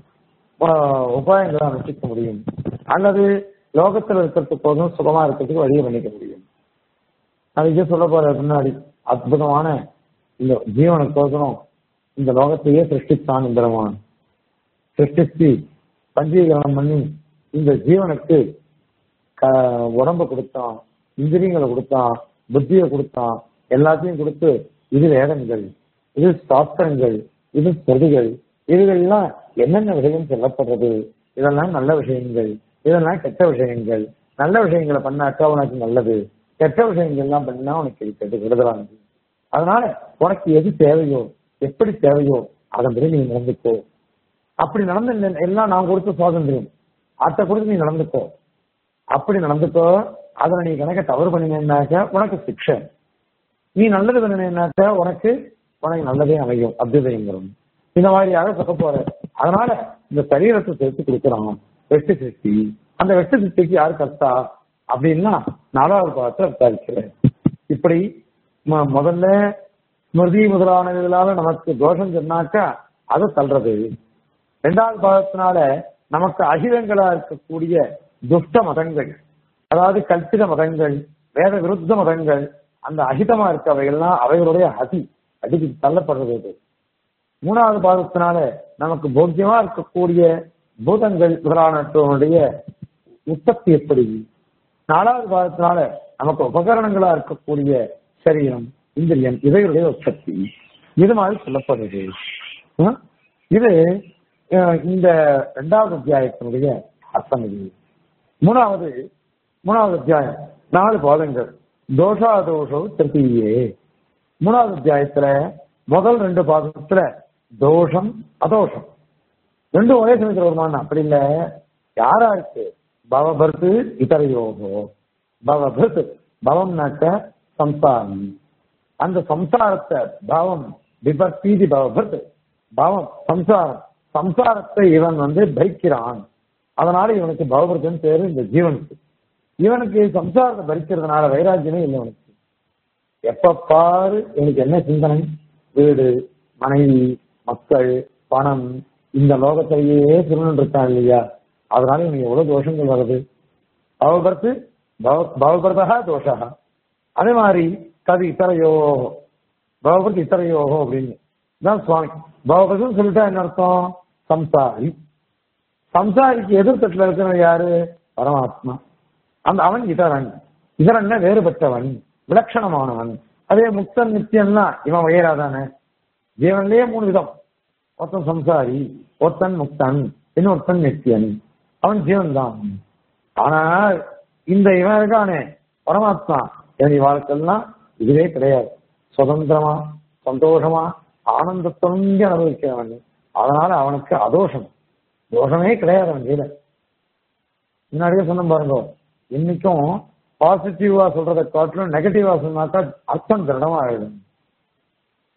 உ- உபாயங்களை அமைச்சிக்க முடியும் அல்லது லோகத்துல இருக்கிறதுக்கு போதும் சுகமா இருக்கிறதுக்கு வழியை பண்ணிக்க முடியும் அதுக்கே சொல்ல போற முன்னாடி அற்புதமான இந்த ஜீவனுக்கோசரம் இந்த லோகத்தையே சிருஷ்டித்தான் இந்திரமான் சிருஷ்டிச்சு பஞ்சீகரணம் பண்ணி இந்த ஜீவனுக்கு க- உடம்ப கொடுத்தான் இந்திரியங்களை கொடுத்தான் புத்தியை கொடுத்தான் எல்லாத்தையும் கொடுத்து இது வேதங்கள் இது சாஸ்திரங்கள் இது ஸ்ருதிகள் இதுகள்லாம் என்னென்ன விஷயம் சொல்லப்படுறது இதெல்லாம் நல்ல விஷயங்கள் இதெல்லாம் கெட்ட விஷயங்கள் நல்ல விஷயங்களை பண்ணாக்கா உனக்கு நல்லது கெட்ட விஷயங்கள்லாம் பண்ணா உனக்கு இது கெட்டு விடுதலானது அதனால உனக்கு எது தேவையோ எப்படி தேவையோ அதன்படி நீ நடந்துக்கோ அப்படி நடந்து எல்லாம் நான் கொடுத்த சுவாதந்திரம் அத்தை கொடுத்து நீ நடந்துக்கோ அப்படி நடந்துக்கோ அதுல நீ கணக்க தவறு பண்ணினாக்க உனக்கு சிக்ஷை நீ நல்லது பண்ணினாக்க உனக்கு உனக்கு நல்லதே அமையும் அபியுதயங்கிறோம் இந்த மாதிரியாக சொல்ல போற அதனால இந்த சரீரத்தை சேர்த்து கொடுக்குறான் வெட்டு சிருஷ்டி அந்த வெட்டு சிருஷ்டிக்கு யாரு கர்த்தா அப்படின்னா நாலாவது பாகத்தை விசாரிக்கிறேன் இப்படி ம- முதல்ல ஸ்மிருதி முதலானதுனால நமக்கு தோஷம் சொன்னாக்கா அதை தள்ளுறது இரண்டாவது பாகத்தினால நமக்கு அகிலங்களா இருக்கக்கூடிய துஷ்ட மதங்கள் அதாவது கல்பித மதங்கள் வேத விருத்த மதங்கள் அந்த அகிதமா இருக்கவைகள்லாம் அவைகளுடைய அதி அடிக்கு தள்ளப்படுறது அது. மூணாவது பாகத்தினால நமக்கு போக்கியமா இருக்கக்கூடிய பூதங்கள் முதலானவற்றுடைய உற்பத்தி எப்படி நாலாவது பாகத்தினால நமக்கு உபகரணங்களா இருக்கக்கூடிய சரீரம் இந்திரியம் இவைகளுடைய உற்பத்தி இது மாதிரி சொல்லப்படுது ஆ? இது அஹ், இந்த இரண்டாவது அத்தியாயத்தினுடைய அர்த்தம் இது மூணாவது மூணாவது அத்தியாயம் நாலு பாதங்கள் தோஷாதோஷோ திருப்தியே மூணாவது அத்தியாயத்துல முதல் ரெண்டு பாதத்துல தோஷம் அதோஷம் ரெண்டும் ஒரே சமயத்துல வருமானம் அப்படி இல்ல யாரா இருக்கு பவபர்த்து இதரையோகோ பவபர்த் பவம்னாக்க சம்சாரம் அந்த சம்சாரத்தை பவம் விபர்த்தீதி பவபர்த் பவம் சம்சாரம் சம்சாரத்தை இவன் வந்து பரிக்கிறான் அதனால இவனுக்கு பவபர்த்தன் பேரு இந்த ஜீவனுக்கு இவனுக்கு சம்சாரத்தை பரிக்கிறதுனால வைராக்கியமே இல்லை இவனுக்கு எப்ப பாரு எனக்கு என்ன சிந்தனை வீடு மனைவி மக்கள் பணம் இந்த லோகத்திலேயே திருநன் இருக்கான் இல்லையா அதனால இவனுக்கு எவ்வளவு தோஷங்கள் வருது பவபர்த்து பவபர்தா தோஷா அதே மாதிரி கது இத்தரையோ பவபர்த்து இத்தரையோகோ அப்படின்னு தான் சுவாமி பவபர்த்துன்னு சொல்லிட்டா என்ன அர்த்தம் சம்சாரி சம்சாரிக்கு எதிர்த்தட்டுல இருக்கிற யாரு பரமாத்மா அந்த அவன் இதரன் இதரன் வேறுபட்டவன் விலட்சணமானவன் அதே முக்தன் நித்தியம்னா இவன் உயராதானே ஜீவன்லயே மூணு விதம் ஒருத்தன் சம்சாரி ஒருத்தன் முக்தன் இன்னொருத்தன் நித்தியன் அவன் ஜீவன் தான் ஆனால் இந்த இவன் இருக்கானே பரமாத்மா இவன் வாழ்க்கைலாம் இதுவே கிடையாது சுதந்திரமா சந்தோஷமா ஆனந்தத்தொங்க அனுபவிக்கிறவன் அதனால அவனுக்கு அதோஷம் தோஷமே கிடையாது அவன் கீழே முன்னாடியே சொன்ன பாருங்க இன்னைக்கும் பாசிட்டிவா சொல்றதை காட்டிலும் நெகட்டிவா சொன்னாக்கா அர்த்தம் திருடமா ஆயிடும்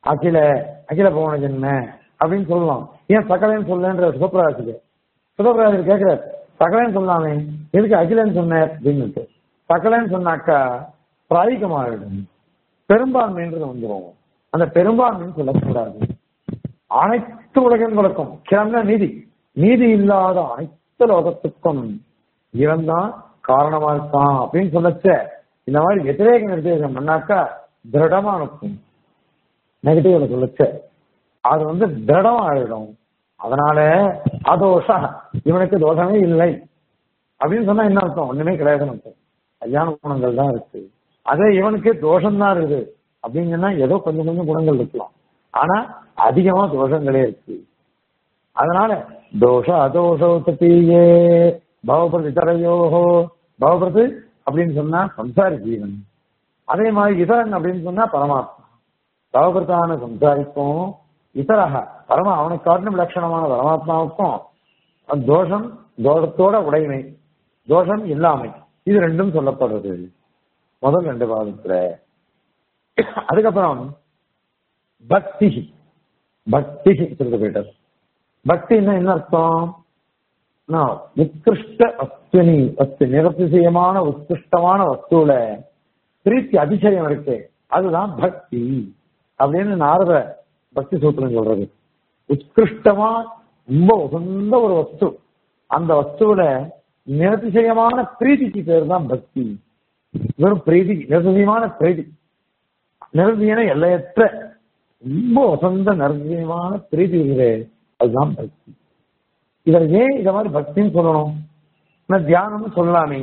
அகில அகில பவன ஜென்ம அப்படின்னு சொல்லலாம் ஏன் சகலன்னு சொல்லன்ற சுகப்பிரகாசுக்கு சுகப்பிரகாசர் கேட்கிறார் சகலன்னு சொல்லாமே எதுக்கு அகிலன்னு சொன்ன அப்படின்னு சகலன்னு சொன்னாக்கா பிராயிகமாகிடும் பெரும்பான்மைன்றது வந்துடும் அந்த பெரும்பான்மைன்னு சொல்லக்கூடாது அனைத்து உலகங்களுக்கும் கிளம்ப நீதி நீதி இல்லாத அனைத்து லோகத்துக்கும் இவன் தான் காரணமா இருக்கான் அப்படின்னு சொல்லச்ச இந்த மாதிரி వ్యతిరేக நிர்தேசம் பண்ணாக்கா திருடமா இருக்கும் நெகட்டிவ்ல சொல்லச்ச அது வந்து திருடம் ஆயிடும் அதனால அதோஷ இவனுக்கு தோஷமே இல்லை அப்படின்னு சொன்னா என்ன அர்த்தம் ஒண்ணுமே கிடையாதுன்னு அர்த்தம் கல்யாண குணங்கள் தான் இருக்கு அதே இவனுக்கு தோஷம் தான் இருக்குது அப்படின்னு சொன்னா ஏதோ கொஞ்சம் கொஞ்சம் குணங்கள் இருக்கலாம் ஆனா அதிகமா தோஷங்களே இருக்கு அதனால தோஷ அதோஷோ தீயே பவபிரதி தரையோஹோ பவபிரது அப்படின்னு சொன்னா சம்சாரி ஜீவன் அதே மாதிரி இதரன் அப்படின்னு சொன்னா பரமாத்மா பவபிரதான சம்சாரிக்கும் இதரக பரம அவனுக்கு காட்டிலும் லட்சணமான பரமாத்மாவுக்கும் அந்த தோஷம் தோஷத்தோட உடைமை தோஷம் இல்லாமை இது ரெண்டும் சொல்லப்படுறது முதல் ரெண்டு பாதத்துல அதுக்கப்புறம் பக்தி பக்தி சொல்லிட்டு போயிட்டார் பக்தின்னா என்ன அர்த்தம் நான் உத்கிருஷ்ட வஸ்துனி வஸ்து நிரதிசயமான உத்கிருஷ்டமான வஸ்துல பிரீத்தி அதிசயம் இருக்கு அதுதான் பக்தி அப்படின்னு நாரத பக்தி சூத்திரம் சொல்றது உத்கிருஷ்டமா ரொம்ப உகந்த ஒரு வஸ்து அந்த வஸ்துவில நிரதிசயமான பிரீதிக்கு பேர் தான் பக்தி வெறும் பிரீதி நிரதிசயமான பிரீதி நிரதியான எல்லையற்ற ரொம்ப வசந்த நிரதிசயமான பிரீதி இருக்குது அதுதான் பக்தி இவர் ஏன் இத மாதிரி பக்தின்னு சொல்லணும் நான் தியானம்னு சொல்லலாமே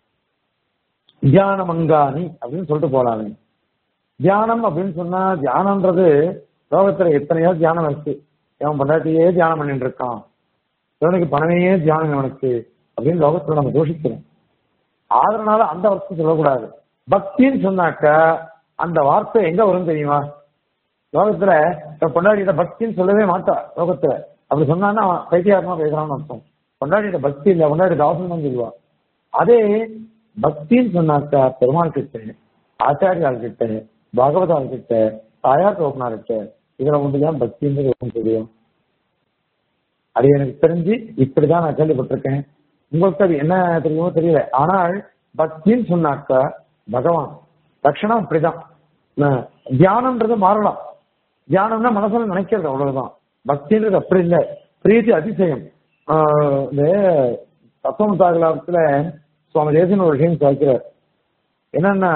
தியான மங்காணி அப்படின்னு சொல்லிட்டு போலாமே தியானம் அப்படின்னு சொன்னா தியானம்ன்றது லோகத்துல எத்தனையோ தியானம் இருக்கு அவன் பொண்டாட்டியே தியானம் பண்ணிட்டு இருக்கான் இவனுக்கு பணமையே தியானம் இவனுக்கு அப்படின்னு லோகத்துல நம்ம தோஷிக்கிறோம் அதனால அந்த வார்த்தை சொல்லக்கூடாது பக்தின்னு சொன்னாக்க அந்த வார்த்தை எங்க வரும் தெரியுமா லோகத்துல பொண்டாடியிட பக்தின்னு சொல்லவே மாட்டா லோகத்துல அப்படி சொன்னான்னா அவன் பைத்தியாரமா பேசுறான்னு அர்த்தம் பொண்டாடியிட பக்தி இல்ல பொண்டாடி தாசன் தான் சொல்லுவா அதே பக்தின்னு சொன்னாக்கா பெருமாள் கிட்ட ஆச்சாரியால் கிட்ட பாகவதால் கிட்ட தாயார் தோப்பனார் கிட்ட இதுல ஒன்றுதான் பக்தின்றது ஒன்று தெரியும் அது எனக்கு தெரிஞ்சு இப்படிதான் நான் கேள்விப்பட்டிருக்கேன் உங்களுக்கு அது என்ன தெரியுமோ தெரியல ஆனால் பக்தின்னு சொன்னாக்கா பகவான் லட்சணம் அப்படிதான் தியானம்ன்றது மாறலாம் தியானம்னா மனசுல நினைக்கிறது அவ்வளவுதான் பக்தின்றது அப்படி இல்லை பிரீத்தி அதிசயம் இந்த தத்துவம் தாகலாபத்துல சுவாமி தேசன் ஒரு விஷயம் சாய்க்கிறார் என்னன்னா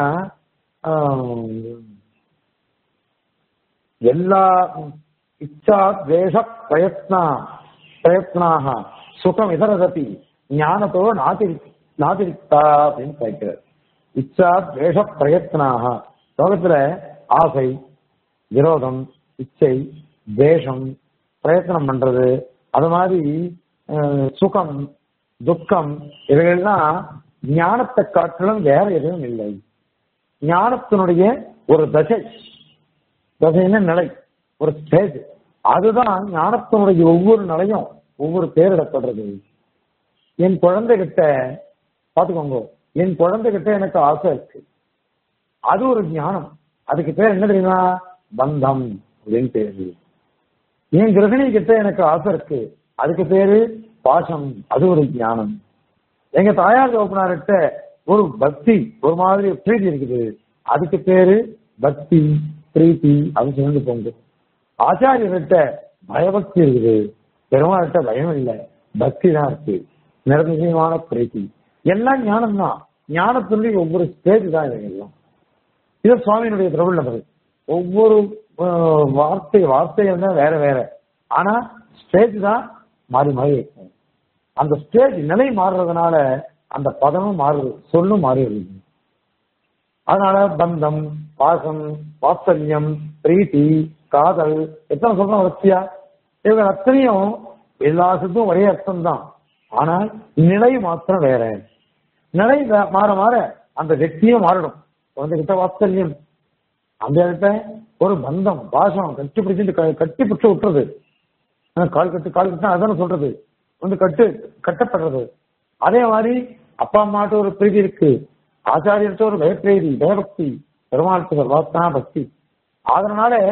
எல்லா இச்சா துவேஷ பிரயத்னா பிரயத்னாக சுகம் இதரதபி ஞானத்தோ நாதிரி நாதிரிக்தா அப்படின்னு கேட்கிறார் இச்சா துவேஷ பிரயத்னாக லோகத்துல ஆசை விரோதம் இச்சை தேஷம் பிரயத்தனம் பண்றது அது மாதிரி சுகம் துக்கம் இவைகள்லாம் ஞானத்தை காட்டிலும் வேற எதுவும் இல்லை ஞானத்தினுடைய ஒரு தசை தசைன்னு நிலை ஒரு ஸ்டேஜ் அதுதான் ஞானத்தினுடைய ஒவ்வொரு நிலையும் ஒவ்வொரு பேரிடப்படுறது என் குழந்தைகிட்ட பாத்துக்கோங்க என் குழந்தைகிட்ட எனக்கு ஆசை இருக்கு அது ஒரு ஞானம் அதுக்கு பேர் என்ன தெரியுமா பந்தம் அப்படின்னு பேரு என் கிரகணி கிட்ட எனக்கு ஆசை இருக்கு அதுக்கு பேரு பாசம் அது ஒரு ஞானம் எங்க தாயார் தோப்பனார்கிட்ட ஒரு பக்தி ஒரு மாதிரி பிரீத்தி இருக்குது அதுக்கு பேரு பக்தி பிரீத்தி அது சேர்ந்து போங்க ஆச்சாரியர்கிட்ட பயபக்தி இருக்குது பெருமாள்கிட்ட பயம் இல்லை பக்தி தான் இருக்கு நிரதிசயமான பிரீத்தி எல்லாம் ஞானம் தான் ஞானத்தினுடைய ஒவ்வொரு ஸ்டேஜ் தான் இவைகள்லாம் இது சுவாமியினுடைய பிரபலம் ஒவ்வொரு வார்த்தை வார்த்தைகள் தான் வேற வேற ஆனா ஸ்டேஜ் தான் மாறி மாறி இருக்கும் அந்த ஸ்டேஜ் நிலை மாறுறதுனால அந்த பதமும் மாறுது சொல்லும் மாறிடுது அதனால பந்தம் பாசம் வாத்சல்யம் பிரீத்தி காதல் எத்தனை சொல்றோம் வச்சியா இவங்க அத்தனையும் எல்லா சித்தும் ஒரே அர்த்தம் தான் ஆனால் நிலை மாத்திரம் வேற நிலை மாற மாற அந்த வெற்றியும் மாறிடும் குழந்தைகிட்ட வாத்சல்யம் அந்த இடத்த ஒரு பந்தம் பாசம் கட்டி பிடிச்சிட்டு கட்டி பிடிச்சு விட்டுறது கால் கட்டு கால் கட்டு அதான சொல்றது வந்து கட்டு கட்டப்படுறது அதே மாதிரி அப்பா அம்மாட்ட ஒரு பிரீதி இருக்கு ஆச்சாரியர்கிட்ட ஒரு பயப்பிரீதி பயபக்தி பெருமாளுக்கு வாசனா பக்தி அதனால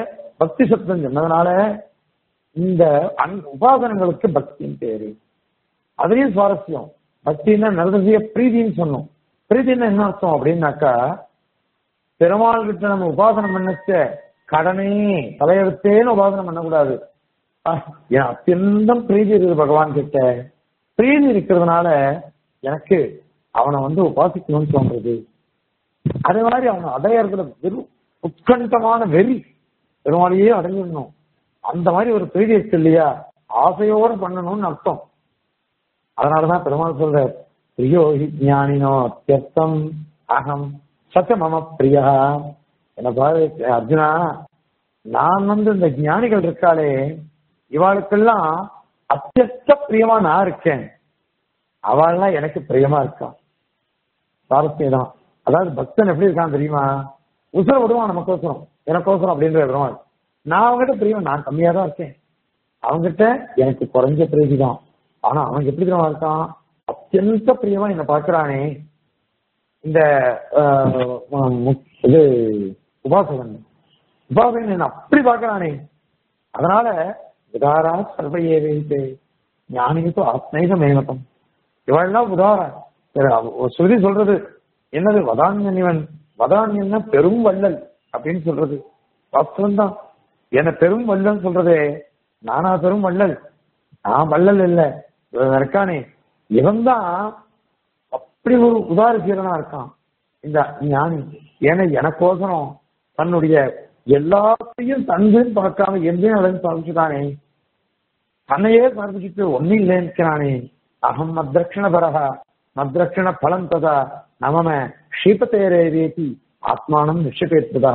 பக்தி சப்தம் சொன்னதுனால இந்த அன்- உபாசனங்களுக்கு பக்தின்னு பேரு அதுலயும் சுவாரஸ்யம் பக்தின்னா நல்லதைய பிரீதின்னு சொன்னோம் பிரீதின்னா என்ன அர்த்தம் அப்படின்னாக்கா பெருமாள் கிட்ட நம்ம உபாசனம் பண்ணச்ச கடனே தலையெழுத்தேன்னு உபாசனம் பண்ணக்கூடாது ஆஹ், என் அத்தியந்தம் பிரீதி இருக்குது பகவான் கிட்ட பிரீதி இருக்கிறதுனால எனக்கு அவனை வந்து உபாசிக்கணும்னு தோன்றது அதே மாதிரி அவனை அடையறதுல வெறும் உட்கண்டமான வெறி பெருமாளையே அடைஞ்சிடணும் அந்த மாதிரி ஒரு பிரீதி இருக்கு இல்லையா ஆசையோடு பண்ணணும்னு அர்த்தம் அதனாலதான் பெருமாள் சொல்ற பிரியோ ஹி ஞானினோ அத்தியர்த்தம் அகம் சச்ச மம பிரியா என்ன பாரு அர்ஜுனா நான் வந்து இந்த ஞானிகள் இருக்காளே இவாளுக்கெல்லாம் அத்தியஸ்த பிரியமா நான் இருக்கேன் அவள்லாம் எனக்கு பிரியமா இருக்கான் சாரஸ்யம் தான் அதாவது பக்தன் எப்படி இருக்கான் தெரியுமா உசுர விடுவான் நமக்கோசரம் எனக்கோசரம் அப்படின்ற பெருமாள் நான் அவங்ககிட்ட பிரியம் நான் கம்மியா தான் இருக்கேன் அவங்கிட்ட எனக்கு குறைஞ்ச பிரீதி தான் ஆனா அவன் எப்படி தெரியுமா இருக்கான் அத்தியந்த பிரியமா என்ன பாக்குறானே இந்த ஆஹ், மு- இது உபாசகன் உபாசகன் என்ன அப்படி பாக்குறானே அதனால உதாரா சர்வையே வைத்து ஞானிக்கு ஆத்மைக மேலகம் இவெல்லாம் உதாரா சரி, அவ- ஒரு ஸ்ருதி சொல்றது என்னது வதான்யன் வதான்யன்னா பெரும் வள்ளல் அப்படின்னு சொல்றது வாஸ்தவம் தான் என்ன பெரும் வள்ளல் சொல்றதே நானா பெரும் வள்ளல் நான் வள்ளல் இல்ல இவன் இருக்கானே இவன் தான் அப்படி ஒரு உதாரசீரனா இருக்கான் இந்த ஞானி ஏன்னா எனக்கோசரம் தன்னுடைய எல்லாத்தையும் தந்துன்னு பார்க்காம எந்தையும் அடைஞ்சு சமைச்சுட்டானே தன்னையே சமர்ப்பிச்சுட்டு ஒன்னும் இல்லைன்னு இருக்கிறானே அகம் மத்ரக்ஷண பரஹா மத்ரக்ஷண பலம் ததா நமம ஷீபத்தேரேதி ஆத்மானம் நிஷபேத்வதா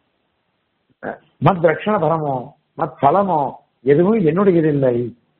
மத் ரக்ஷண பரமோ மத் பலமோ எதுவும் என்னுடையது இல்லை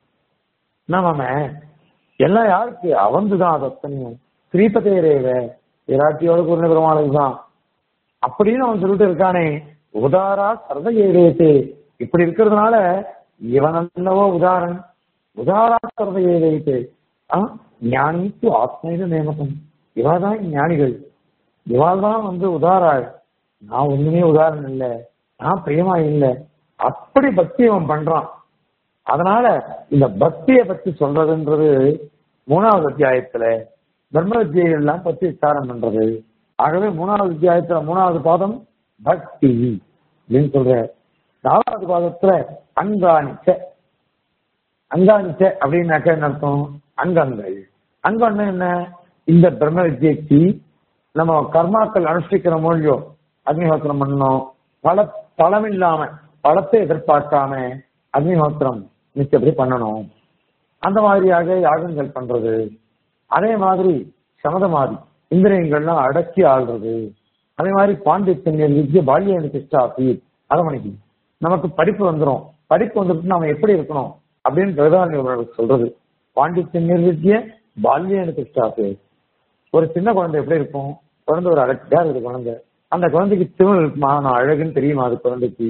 நமம எல்லாம் யாருக்கு அவந்துதான் அது அத்தனையும் ஸ்ரீபதேரேவ விராட்டியோட கூறின பெருமாளுக்கு தான் அப்படின்னு அவன் சொல்லிட்டு இருக்கானே உதாரா சர்வ ஏதேத்தே இப்படி இருக்கிறதுனால இவன் அல்லவோ உதாரன் உதாரா சர்வ ஏதேத்தே ஞானிக்கு ஆத்மீக நியமகம் இவாதான் ஞானிகள் இவாள் தான் வந்து உதாராள் நான் ஒண்ணுமே உதாரணம் இல்ல நான் பிரியமா இல்ல அப்படி பக்தி அவன் பண்றான் அதனால இந்த பக்தியை பத்தி சொல்றதுன்றது மூணாவது அத்தியாயத்துல பிரம்ம வித்தியை எல்லாம் பத்தி விசாரம் பண்றது ஆகவே மூணாவது அத்தியாயத்துல மூணாவது பாதம் பக்தி அப்படின்னு சொல்ற நாலாவது பாதத்துல அங்காணிச்ச அங்காணிச்ச அப்படின்னாக்க என்ன அர்த்தம் அங்கங்கள் அங்கம்னா என்ன இந்த பிரம்ம வித்தியைக்கு நம்ம கர்மாக்கள் அனுஷ்டிக்கிற மொழியோ அக்னிஹோத்திரம் பண்ணணும் பல பலம் இல்லாம பலத்தை எதிர்பார்க்காம அக்னிஹோத்திரம் நிச்சயப்படி பண்ணணும் அந்த மாதிரியாக யாகங்கள் பண்றது அதே மாதிரி சமதமாதி இந்திரியங்கள்லாம் அடக்கி ஆள்றது அதே மாதிரி பாண்டித்யன் வித்ய பால்ய நிஷ்டாபி அரமணிக்கு நமக்கு படிப்பு வந்துடும் படிப்பு வந்துட்டு நாம எப்படி இருக்கணும் அப்படின்னு பிரதானியவர்களுக்கு சொல்றது பாண்டித்யன் நிர்வித்ய பால்ய நிஷ்டாபி ஒரு சின்ன குழந்தை எப்படி இருக்கும் குழந்தை ஒரு அடக்கியா இருக்குது குழந்தை அந்த குழந்தைக்கு திமிழ் இருக்குமா நான் அழகுன்னு தெரியுமா அது குழந்தைக்கு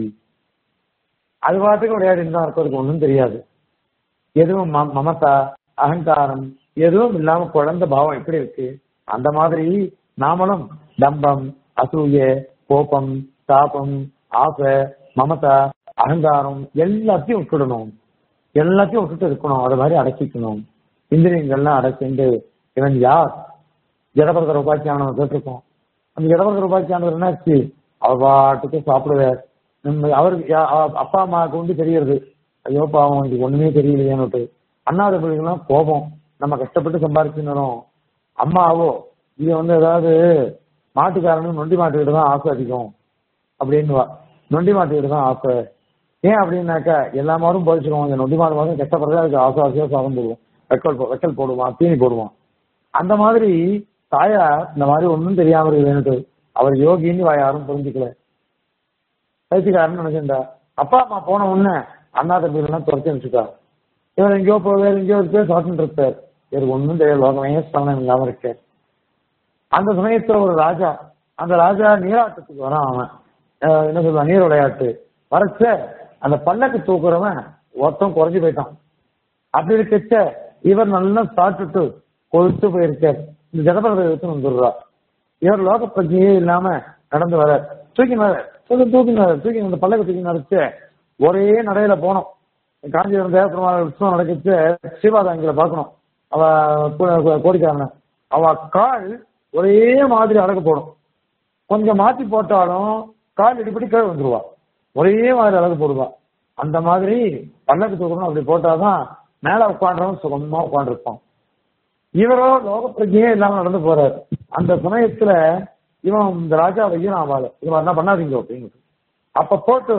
அது பாட்டுக்கு விளையாடிட்டு தான் இருக்கும் அதுக்கு ஒன்றும் தெரியாது எதுவும் ம- மமதா அகங்காரம் எதுவும் இல்லாம குழந்தை பாவம் எப்படி இருக்கு அந்த மாதிரி நாமளும் தம்பம் அசூய கோபம் தாபம் ஆசை மமதா அகங்காரம் எல்லாத்தையும் விட்டுடணும் எல்லாத்தையும் விட்டுட்டு இருக்கணும் அது மாதிரி அடக்கிக்கணும் இந்திரியங்கள்லாம் அடக்கிண்டு இவன் யார் ஜடபரதர் உபாக்கியானவர் கேட்டிருக்கோம் அந்த ஜடபரதர் உபாக்கியானவர் என்னாச்சு அவர் பாட்டுக்கு சாப்பிடுவார் நம்ம அவருக்கு யா- அ- அப்பா அம்மாவுக்கு வந்து தெரியறது ஐயோ பாவம் இது ஒண்ணுமே தெரியலையேன்னுட்டு அண்ணாத பிள்ளைங்களாம் கோபம் நம்ம கஷ்டப்பட்டு சம்பாரிச்சுனோம் அம்மாவோ இது வந்து ஏதாவது மாட்டுக்காரனுக்கு நொண்டி மாட்டுக்கிட்டு தான் ஆசை அதிகம் அப்படின்னுவா நொண்டி மாட்டுக்கிட்டு தான் ஆசை ஏன் அப்படின்னாக்கா எல்லா மாடும் போதிச்சிருவோம் இந்த நொண்டி மாடு மாதம் கஷ்டப்படுறது அதுக்கு ஆசை ஆசையா சாதம் போடுவோம் வெக்கல் போ- வெக்கல் போடுவான் தீனி போடுவான் அந்த மாதிரி தாயார் இந்த மாதிரி ஒன்றும் தெரியாம இருக்குதுன்னுட்டு அவர் யோகின்னு வா- யாரும் புரிஞ்சுக்கல பைத்தியக்காரன்னு நினைச்சிருந்தா அப்பா அம்மா போன உடனே அண்ணா தம்பி எல்லாம் துரத்தி அனுப்பிச்சுட்டா இவர் எங்கேயோ போ வேற எங்கேயோ இருப்பே சாப்பிட்டு இருப்பார் இவருக்கு ஒன்றும் தெரியாது லோகமே ஸ்தானம் இல்லாம இருக்கார் அந்த சமயத்துல ஒரு ராஜா அந்த ராஜா நீராட்டத்துக்கு வரான் அவன் அஹ் என்ன சொல்லுவான் நீர் விளையாட்டு வரச்ச அந்த பல்லக்கு தூக்குறவன் ஒருத்தன் குறைஞ்சு போயிட்டான் அப்படி இருக்கச்ச இவர் நல்லா சாப்பிட்டுட்டு கொழுத்து போயிருக்கார் இந்த ஜடபரத எடுத்து வந்துடுறா இவர் லோக பிரஜையே இல்லாம நடந்து வர தூக்கி வர சொல்லி தூக்கி நட- தூக்கி அந்த பல்லக்கு தூக்கி நடச்சு ஒரே நடையில போனோம் காஞ்சிபுரம் தேவப்பெருமாள் உற்சவம் நடக்குச்சு சிவாதாங்கில பார்க்கணும் அவ கோ- கோடிக்காரன அவ கால் ஒரே மாதிரி அடக்க போடும் கொஞ்சம் மாத்தி போட்டாலும் கால் இடிப்படி கீழே வந்துருவா ஒரே மாதிரி அழகு போடுவா அந்த மாதிரி பல்லக்கு தூக்கணும் அப்படி போட்டாதான் மேல உட்காண்டவன் சுகமா உட்காந்துருப்பான் இவரோ லோக பிரஜையே இல்லாம நடந்து போறாரு அந்த சமயத்துல இவன் இந்த ராஜா வையன் ஆவாள் இவன் என்ன பண்ணாதீங்க அப்படின்னு அப்ப போட்டு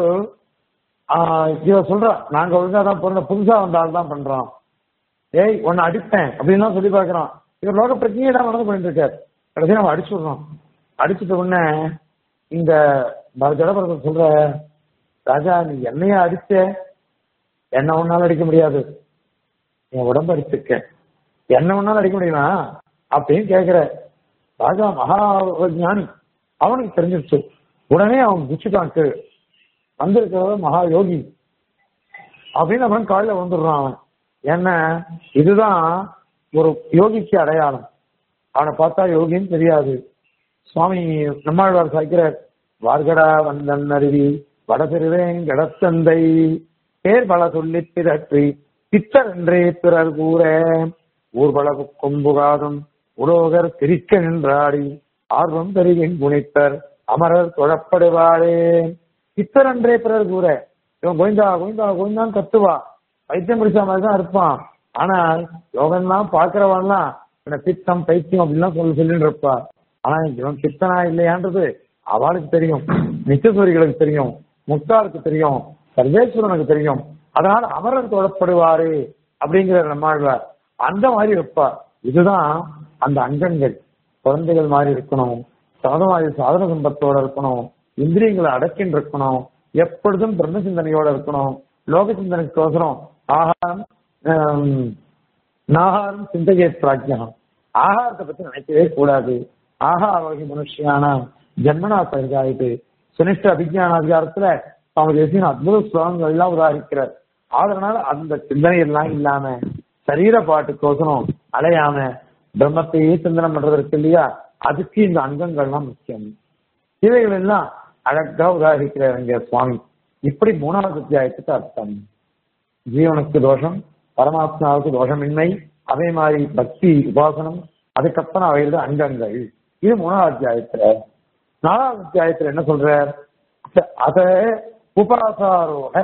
ஆஹ் இவ சொல்றா நாங்க ஒழுங்கா தான் பொருளை புதுசா வந்த ஆள் தான் பண்றோம் ஏய் உன்னை அடிப்பேன் அப்படின்னு தான் சொல்லி பார்க்கறான் இவர் லோக பிரச்சனையே தான் நடந்து பண்ணிட்டு இருக்காரு கடைசியா நம்ம அடிச்சு விடுறோம் அடிச்சுட்ட உடனே இந்த ஜடபரதன் சொல்ற ராஜா நீ என்னைய அடிச்ச என்ன ஒன்னாலும் அடிக்க முடியாது என் உடம்பு அடிச்சிருக்க என்ன ஒன்னாலும் அடிக்க முடியுமா அப்படின்னு கேக்குற ராஜா மகா ஞானி அவனுக்கு தெரிஞ்சிருச்சு உடனே அவன் குச்சிட்டான் கீழே வந்திருக்கிறவன் மகா யோகி அப்படின்னு அவன் காலில் வந்துடுறான் அவன் என்ன இதுதான் ஒரு யோகிக்கு அடையாளம் அவனை பார்த்தா யோகின்னு தெரியாது சுவாமி நம்மாழ்வார் சாய்க்கிறார் வார்கடா வந்தன் அருவி வடபெருவேன் கடத்தந்தை பேர் பல சொல்லி பிறற்றி பித்தர் என்றே பிறர் கூற ஊர்வலவு கொம்புகாதும் உலோகர் திரிக்க நின்றாடி ஆர்வம் பெருகின் புனித்தர் அமரர் தொழப்படுவாரே பித்தர் என்றே பிறர் கூற இவன் கோவிந்தா கோவிந்தா கோவிந்தான் கத்துவா பைத்தியம் பிடிச்ச மாதிரி தான் இருப்பான் ஆனால் யோகன்லாம் பாக்குறவன்லாம் இவனை பித்தம் பைத்தியம் அப்படின்லாம் சொல்லி சொல்லிட்டு இருப்பா ஆனா இவன் பித்தனா இல்லையான்றது அவளுக்கு தெரியும் நித்தியசூரிகளுக்கு தெரியும் முக்தாருக்கு தெரியும் சர்வேஸ்வரனுக்கு தெரியும் அதனால அமரர் தொழப்படுவாரு அப்படிங்கிற நம்மாழ்வார் அந்த மாதிரி இருப்பா இதுதான் அந்த அங்கங்கள் குழந்தைகள் மாதிரி இருக்கணும் சாதமாதி சாதன சம்பத்தோட இருக்கணும் இந்திரியங்களை அடக்கின்னு இருக்கணும் எப்பொழுதும் பிரம்ம சிந்தனையோட இருக்கணும் லோக சிந்தனைக்கோசரம் ஆகாரம் ஆம், நாகாரம் சிந்தையே பிராஜ்யம் ஆகாரத்தை பத்தி நினைக்கவே கூடாது ஆகாரோகி மனுஷியான ஜன்மனா பரிதாயிட்டு சுனிஷ்ட அபிஜான அதிகாரத்துல சுவாமி தேசியன் அற்புத ஸ்லோகங்கள் எல்லாம் உதாரிக்கிறார் அதனால அந்த சிந்தனை எல்லாம் இல்லாம சரீர பாட்டுக்கோசரம் அலையாம பிரம்மத்தையே சிந்தனம் பண்றதற்கு இல்லையா அதுக்கு இந்த அங்கங்கள்லாம் முக்கியம் இவைகள் எல்லாம் அழகா உதாரிக்கிறார் இங்க சுவாமி இப்படி மூணாவது அத்தியாயத்துக்கு அர்த்தம் ஜீவனுக்கு தோஷம் பரமாத்மாவுக்கு தோஷமின்மை அதே மாதிரி பக்தி உபாசனம் அதுக்கப்புறம் அவைகளோட அங்கங்கள் இது மூணாவது அத்தியாயத்துல நாலாவது அத்தியாயத்துல என்ன சொல்ற அத உபாசாரோக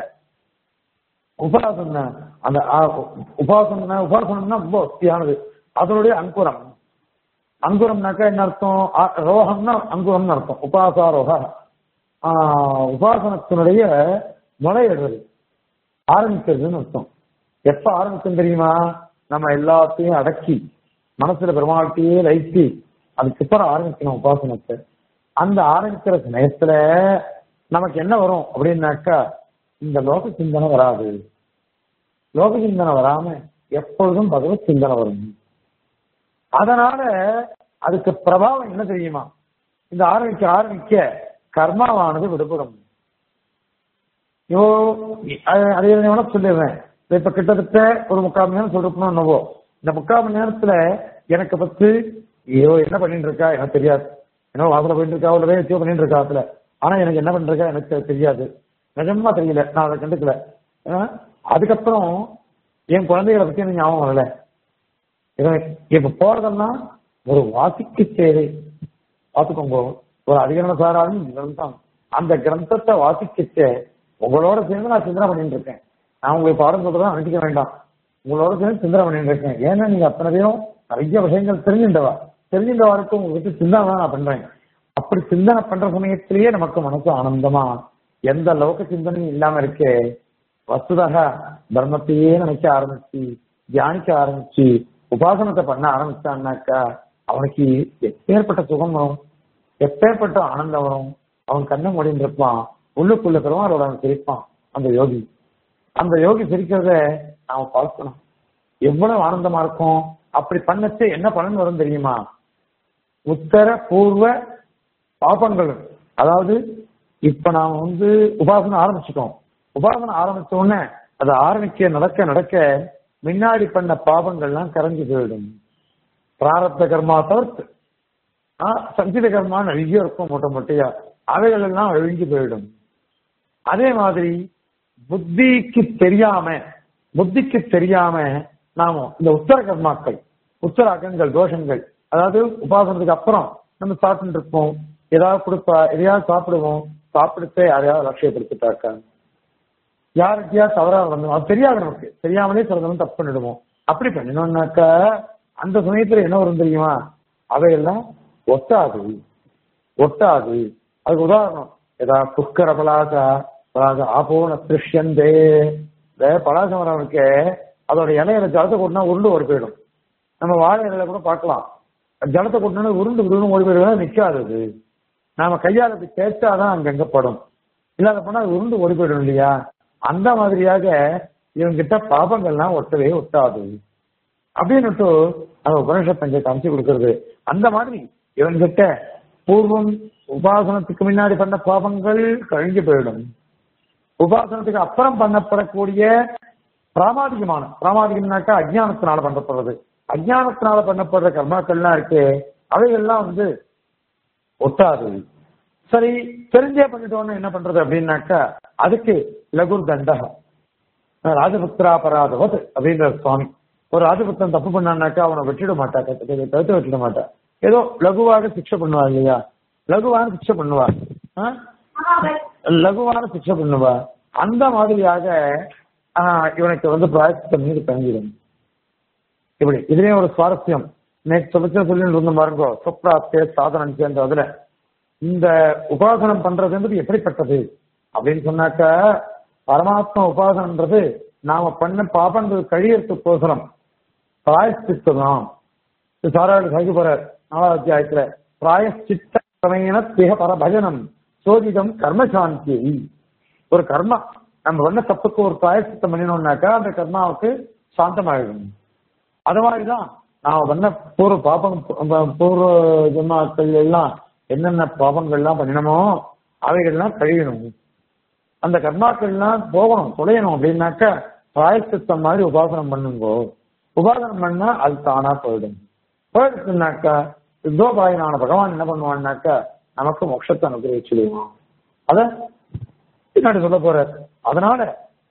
உபாசன அந்த ஆ- உபாசனா உபாசனம்னா ரொம்ப வசதியானது அதனுடைய அங்குரம் அங்குரம்னாக்கா என்ன அர்த்தம் ஆ- ரோகம்னா அங்குரம்னு அர்த்தம் உபாசாரோக ஆஹ் உபாசனத்தினுடைய நுழையிடுறது ஆரம்பிக்கிறதுன்னு அர்த்தம் எப்ப ஆரம்பிக்கும் தெரியுமா நம்ம எல்லாத்தையும் அடக்கி மனசுல பெருமாள்கிட்டயே லைத்தி அதுக்கப்புறம் ஆரம்பிக்கணும் உபாசனத்தை அந்த ஆரம்பிக்கிற சமயத்துல நமக்கு என்ன வரும் அப்படின்னாக்கா இந்த லோக சிந்தனை வராது லோக சிந்தனை வராம எப்பொழுதும் பகவத் சிந்தனை வரும் அதனால அதுக்கு பிரபாவம் என்ன தெரியுமா இந்த ஆரம்பிக்க ஆரம்பிக்க கர்மாவானது விடுபடும் ஐயோ அது- அதை வேணா சொல்லிடுறேன் இப்ப கிட்டத்தட்ட ஒரு முக்கால் மணி நேரம் சொல்றோம்னா என்னவோ இந்த முக்கால் மணி நேரத்துல எனக்கு பத்து ஐயோ என்ன பண்ணிட்டு இருக்கா எனக்கு தெரியாது என்ன வாசல போயிட்டு இருக்கா அவ்வளவு வச்சோ பண்ணிட்டு இருக்கா அதுல ஆனா எனக்கு என்ன பண்ணிட்டு இருக்கா எனக்கு தெரியாது நிஜமா தெரியல நான் அதை கண்டுக்கல ஆ? அதுக்கப்புறம் என் குழந்தைகளை பத்தி எனக்கு ஞாபகம் வரல இவன் இப்ப போறதெல்லாம் ஒரு வாசிக்கு சேவை பார்த்துக்கோங்க ஒரு அதிகரண சாராலும் கிரந்தம் அந்த கிரந்தத்தை வாசிக்கச்சே உங்களோட சேர்ந்து நான் சிந்தனை பண்ணிட்டு இருக்கேன் நான் உங்களுக்கு பாடம் சொல்றதா நினைக்க வேண்டாம் உங்களோட சேர்ந்து சிந்தனை பண்ணிட்டு இருக்கேன் ஏன்னா நீங்க அத்தனை பேரும் நிறைய விஷயங்கள் தெரிஞ்சுட்டவா தெரிஞ்சுட்டவாருக்கு உங்களுக்கு சிந்தனை தான் நான் பண்றேன் அப்படி சிந்தனை பண்ற சமயத்திலேயே நமக்கு மனசு ஆனந்தமா எந்த லோக சிந்தனையும் இல்லாம இருக்கே வசுதாக தர்மத்தையே நினைக்க ஆரம்பிச்சு தியானிக்க ஆரம்பிச்சு உபாசனத்தை பண்ண ஆரம்பிச்சான்னாக்கா அவனுக்கு எப்பேற்பட்ட சுகம் வரும் எப்பேற்பட்ட ஆனந்தம் வரும் அவன் கண்ணை மூடின்னு இருப்பான் உள்ளுக்குள்ள பெருமாளோட அவன் சிரிப்பான் அந்த யோகி அந்த யோகி சிரிக்கிறத நாம பார்க்கணும் எவ்வளவு ஆனந்தமா இருக்கும் அப்படி பண்ணச்சு என்ன பலன் வரும் தெரியுமா உத்தர பூர்வ பாபங்கள் அதாவது இப்ப நாம வந்து உபாசனை ஆரம்பிச்சிட்டோம் உபாசனை ஆரம்பிச்ச உடனே அது ஆரம்பிக்க நடக்க நடக்க முன்னாடி பண்ண பாபங்கள்லாம் கரைஞ்சு போயிடும் பிராரப்த கர்மா தவிர்த்து ஆஹ் சஞ்சித கர்மா நிறைய இருக்கும் மொட்டை மொட்டையா அவைகள் எல்லாம் அழிஞ்சு போயிடும் அதே மாதிரி புத்திக்கு தெரியாம புத்திக்கு தெரியாம நாம இந்த உத்தர கர்மாக்கள் உத்தராகங்கள் தோஷங்கள் அதாவது உபாசனத்துக்கு அப்புறம் நம்ம சாப்பிட்டு இருப்போம் ஏதாவது கொடுப்பா எதையாவது சாப்பிடுவோம் சாப்பிடுட்டு யாரையாவது லட்சியப்படுத்திட்டாக்கா யாருக்கையா தவறா வந்து அது தெரியாது நமக்கு தெரியாமலே சிலதெல்லாம் தப்பு பண்ணிடுவோம் அப்படி பண்ணினோம்னாக்கா அந்த சமயத்துல என்ன வரும் தெரியுமா அவையெல்லாம் ஒட்டாது ஒட்டாது அதுக்கு உதாரணம் ஏதா புஷ்கர பலாசா பலாச ஆபோன திருஷ்யந்தே இந்த பலாச மரம் இருக்கே அதோட இலையில ஜலத்தை கொட்டினா உருண்டு ஓடி போயிடும் நம்ம வாழை இலையில கூட பார்க்கலாம் ஜலத்தை கொட்டினா உருண்டு உருண்டு ஓடி போயிடும் நிக்காது அது நாம கையால போய் தேய்ச்சாதான் அங்கங்க படும் இல்லாத போனா அது உருண்டு ஓடி போயிடும் இல்லையா அந்த மாதிரியாக இவங்கிட்ட பாபங்கள்லாம் ஒட்டவே ஒட்டாது அப்படின்னுட்டு அந்த உபனிஷத் அங்கே காமிச்சு கொடுக்கறது அந்த மாதிரி இவன்கிட்ட பூர்வம் உபாசனத்துக்கு முன்னாடி பண்ண பாபங்கள் கழிஞ்சு போயிடும் உபாசனத்துக்கு அப்புறம் பண்ணப்படக்கூடிய பிராமாதிகமான பிராமாதிகம்னாக்கா அஜ்ஞானத்தினால பண்ணப்படுறது அஜ்ஞானத்தினால பண்ணப்படுற கர்மாக்கள்லாம் இருக்கு அவைகள்லாம் வந்து ஒட்டாது சரி தெரிஞ்சே பண்ணிட்டோம்னு என்ன பண்றது அப்படின்னாக்கா அதுக்கு லகுர் தண்டகம் ராஜபுத்திராபராதவத் அப்படின்ற சுவாமி ஒரு ராஜபுத்திரன் தப்பு பண்ணான்னாக்கா அவனை வெட்டிட மாட்டா கழுத்து வெட்டிட மாட்டா ஏதோ லகுவாக சிக்ஷை பண்ணுவா இல்லையா லகுவான சிக்ஷை பண்ணுவா ஆ? லகுவான சிக்ஷை பண்ணுவா அந்த மாதிரியாக ஆஹ், இவனுக்கு வந்து பிராயசித்தம் மீது தங்கிடும் இப்படி இதுலயும் ஒரு சுவாரஸ்யம் நேற்று சொல்லிச்சு சொல்லிட்டு இருந்த பாருங்க சொப்ராத்தே சாதனம் சேர்ந்த அதுல இந்த உபாசனம் பண்றதுன்றது எப்படிப்பட்டது அப்படின்னு சொன்னாக்க பரமாத்மா உபாசனன்றது நாம பண்ண பாபங்கள் கழியறதுக்கோசரம் பிராயஷ்சித்தம் சாராடு சாகி போறார் நாலாவது அத்தியாயத்துல பிராயஷ்சித்த சமயன திக பரபஜனம் சோதிதம் கர்மசாந்தி ஒரு கர்மா நம்ம பண்ண தப்புக்கு ஒரு பிராயஷ்சித்தம் பண்ணினோம்னாக்கா அந்த கர்மாவுக்கு சாந்தமாயிடும் அது மாதிரிதான் நான் பண்ண பூர்வ பாபம் பூர்வ ஜென்மாக்கள் எல்லாம் என்னென்ன பாபங்கள்லாம் பண்ணினமோ அவைகள்லாம் கழியணும் அந்த கர்மாக்கள்லாம் போகணும் தொலையணும் அப்படின்னாக்க பிராயசித்தம் மாதிரி உபாசனம் பண்ணுங்கோ உபாசனம் பண்ணா அது தானா போயிடும் போயிடுச்சுனாக்கா யுத்தோபாயனான பகவான் என்ன பண்ணுவான்னாக்கா நமக்கு மோட்சத்தை அனுகிரகிச்சுடுவான் அத பின்னாடி சொல்ல போற அதனால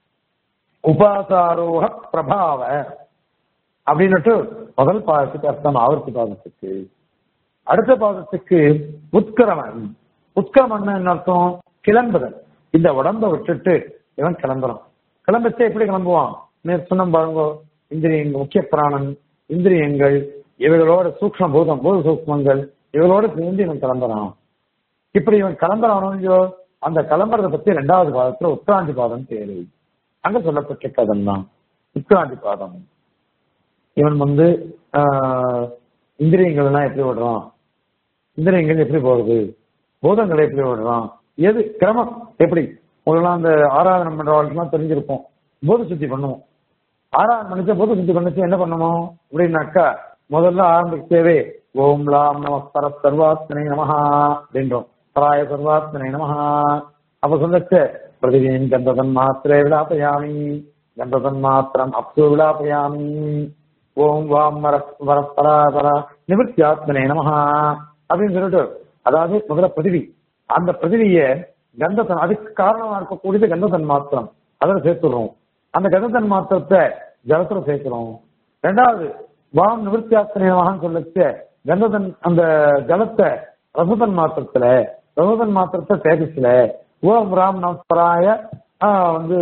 உபாசாரோக பிரபாவ அப்படின்னுட்டு முதல் பாதத்துக்கு அர்த்தம் ஆவர்த்தி பாதத்துக்கு அடுத்த பாதத்துக்கு உத்கரமன் உத்கரமன் என்ன அர்த்தம் கிளம்புதல் இந்த உடம்ப விட்டுட்டு இவன் கிளம்புறான் கிளம்பிச்சு எப்படி கிளம்புவான் நேற்று சொன்ன பாருங்க இந்திரியங்கள் முக்கிய பிராணன் இந்திரியங்கள் இவைகளோட சூக்ஷ்ம பூதம் பூத சூக்மங்கள் இவங்களோட சேர்ந்து இவன் கிளம்புறான் இப்படி இவன் கிளம்புறானோ இல்லையோ அந்த கிளம்புறத பத்தி ரெண்டாவது பாதத்துல உத்ராந்தி பாதம் தேவை அங்க சொல்லப்பட்ட கதம் தான் உத்ராந்தி பாதம் இவன் வந்து ஆஹ், இந்திரியங்கள் எல்லாம் எப்படி விடுறான் இந்திரியங்கள் எப்படி போறது பூதங்களை எப்படி விடுறான் எது கிரமம் எப்படி உங்களெல்லாம் அந்த ஆராதனை பண்றவர்களுக்குலாம் தெரிஞ்சிருப்போம் பூத சுத்தி பண்ணுவோம் ஆராதனை பண்ணிச்சு பூத சுத்தி பண்ணிச்சு என்ன பண்ணணும் அப்படின்னாக்கா முதல்ல ஆரம்பிக்கவே ஓம் லாம் நம பர சர்வாத்மனை நமஹா அப்படின்றோம் பராய சர்வாத்மனை நமஹா அப்ப சொல்லச்சு பிரதிவின் கந்ததன் மாத்திரை விழாப்பயாமி கந்ததன் மாத்திரம் அப்சு விழாப்பயாமி ஓம் வாம் வர வரப்பரா பரா நிவர்த்தியாத்மனே நமஹா அப்படின்னு சொல்லிட்டு அதாவது முதல்ல பிரதிவி அந்த பிரதிவிய கந்தத்தன் அதுக்கு காரணமா இருக்கக்கூடியது கந்தத்தன் மாத்திரம் அதில் சேர்த்துடுறோம் அந்த கந்தத்தன் மாத்திரத்தை ஜலத்துல சேர்க்கிறோம் ரெண்டாவது வாம் நிவர்த்தியாத்மனேனமான்னு சொல்லச்சு கந்ததன் அந்த ஜலத்தை ரசதன் மாத்திரத்துல ரசதன் மாத்திரத்தை தேஜஸ்ல ஓம் ராம் நமஸ்பராய ஆஹ் வந்து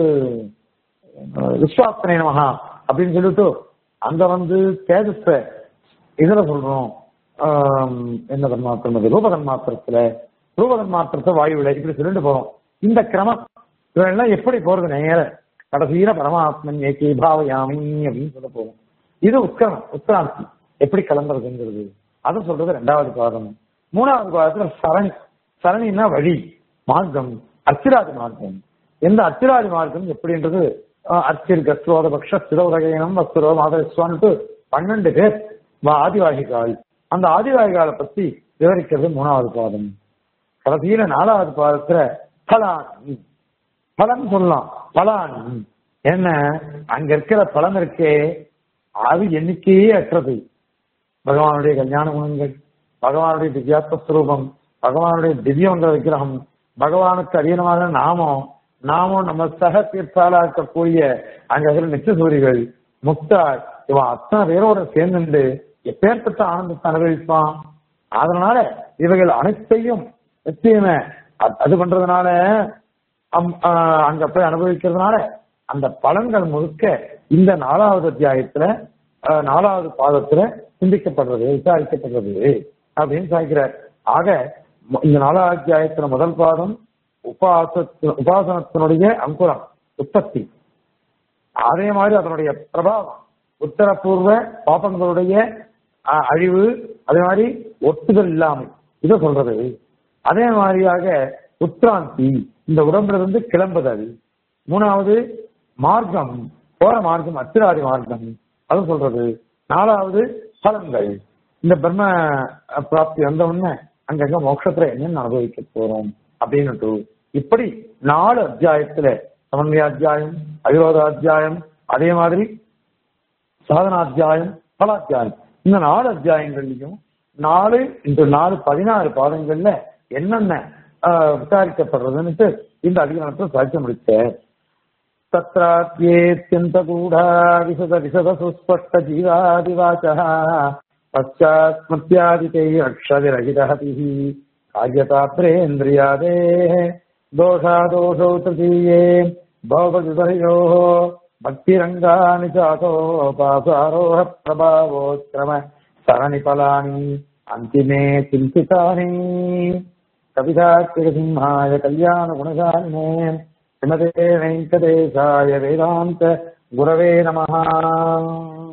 விஸ்வாசனை நமகா அப்படின்னு சொல்லிட்டு அங்க வந்து தேஜஸ இதுல சொல்றோம் ஆம், என்ன தன்மாத்திரம் அது ரூபதன் மாத்திரத்துல ரூபதன் மாத்திரத்தை வாயுவில இப்படி சொல்லிட்டு போறோம் இந்த கிரமம் இதெல்லாம் எப்படி போறது நேர கடைசியில பரமாத்மன் ஏகே பாவயாமி அப்படின்னு சொல்ல போறோம் இது உத்கரணம் உத்கிராந்தி எப்படி கிளம்புறதுங்கிறது அதை சொல்றது ரெண்டாவது பாதம் மூணாவது பாதத்துல சரணி சரணின்னா வழி மார்க்கம் அச்சிராதி மார்க்கம் எந்த அச்சிராதி மார்க்கம் எப்படின்றது அஹ், அச்சிர் கஸ்ரோத பக்ஷ சிரோதகனம் வஸ்துரோ மாதவிஸ்வான்ட்டு பன்னெண்டு பேர் வா- ஆதிவாகிகால் அந்த ஆதிவாகிகாலை பத்தி விவரிக்கிறது மூணாவது பாதம் கடைசியில நாலாவது பாதத்துல பலான் பலன் சொல்லலாம் பலான் என்ன அங்க இருக்கிற பலன் இருக்கே அது எண்ணிக்கையே அற்றது பகவானுடைய கல்யாண குணங்கள் பகவானுடைய திவ்யாத்ம ஸ்வரூபம் பகவானுடைய திவ்யமந்திர விக்கிரகம் பகவானுக்கு அதீனமான நாமம் நாமும் நம்ம சக தீர்த்தாலா இருக்கக்கூடிய அங்க இருக்கிற நிச்சசூரிகள் முக்தார் இவன் அத்தனை பேரோட சேர்ந்துண்டு எப்பேற்பட்ட ஆனந்தத்தை அனுபவிப்பான் அதனால இவைகள் அனைத்தையும் நிச்சயமே அ- அது பண்றதுனால அம்- ஆஹ் அங்க போய் அனுபவிக்கிறதுனால அந்த பலன்கள் முழுக்க இந்த நாலாவது அத்தியாயத்துல ஆஹ் நாலாவது பாதத்துல சிந்திக்கப்படுறது விசாரிக்கப்படுறது அப்படின்னு சாய்க்கிறார் ஆக ம- இந்த நாலாவது அத்தியாயத்துல முதல் பாதம் உபாச உபாசனத்தினுடைய அங்குரம் உற்பத்தி அதே மாதிரி அதனுடைய பிரபாவம் உத்தரபூர்வ பாபங்களுடைய அஹ், அழிவு அதே மாதிரி ஒட்டுதல் இல்லாமை இதை சொல்றது அதே மாதிரியாக உத்ராந்தி இந்த உடம்புல இருந்து கிளம்புதல் மூணாவது மார்க்கம் போற மார்க்கம் அத்திராதி மார்க்கம் அது சொல்றது நாலாவது பலன்கள் இந்த பிரம்ம பிராப்தி வந்த உடனே அங்கங்க மோட்சத்துல என்னென்ன அனுபவிக்க போறோம் அப்படின்னுட்டு இப்படி நாலு அத்தியாயத்துல சமன்வய அத்தியாயம் அவிரோத அத்தியாயம் அதே மாதிரி சாதனாத்தியாயம் பலாத்தியாயம் இந்த நாலு அத்தியாயங்கள்லயும் நாலு இந்த நாலு பதினாறு பாதங்கள்ல என்னென்ன ஆஹ், விசாரிக்கப்படுறதுன்னுட்டு இந்த அதிகாரத்தை சாட்சி முடிச்சேன் तत्रात्येत्यन्तगूढा विशद विशद सुस्पष्ट जीवादिवाचः पश्चात्मत्यादिते अक्षविरहितहतिः कार्यताप्रेन्द्रियादेः दोषादोषौ तृतीये भवविपर्योः भक्तिरङ्गानि चातोपासारोह प्रभावोत्क्रम सरणिफलानि अन्तिमे चिन्तितानि कवितात्रिकसिंहाय कल्याणगुणशालिने श्रीमते वेङ्कटेशाय वेदान्त गुरवे नमः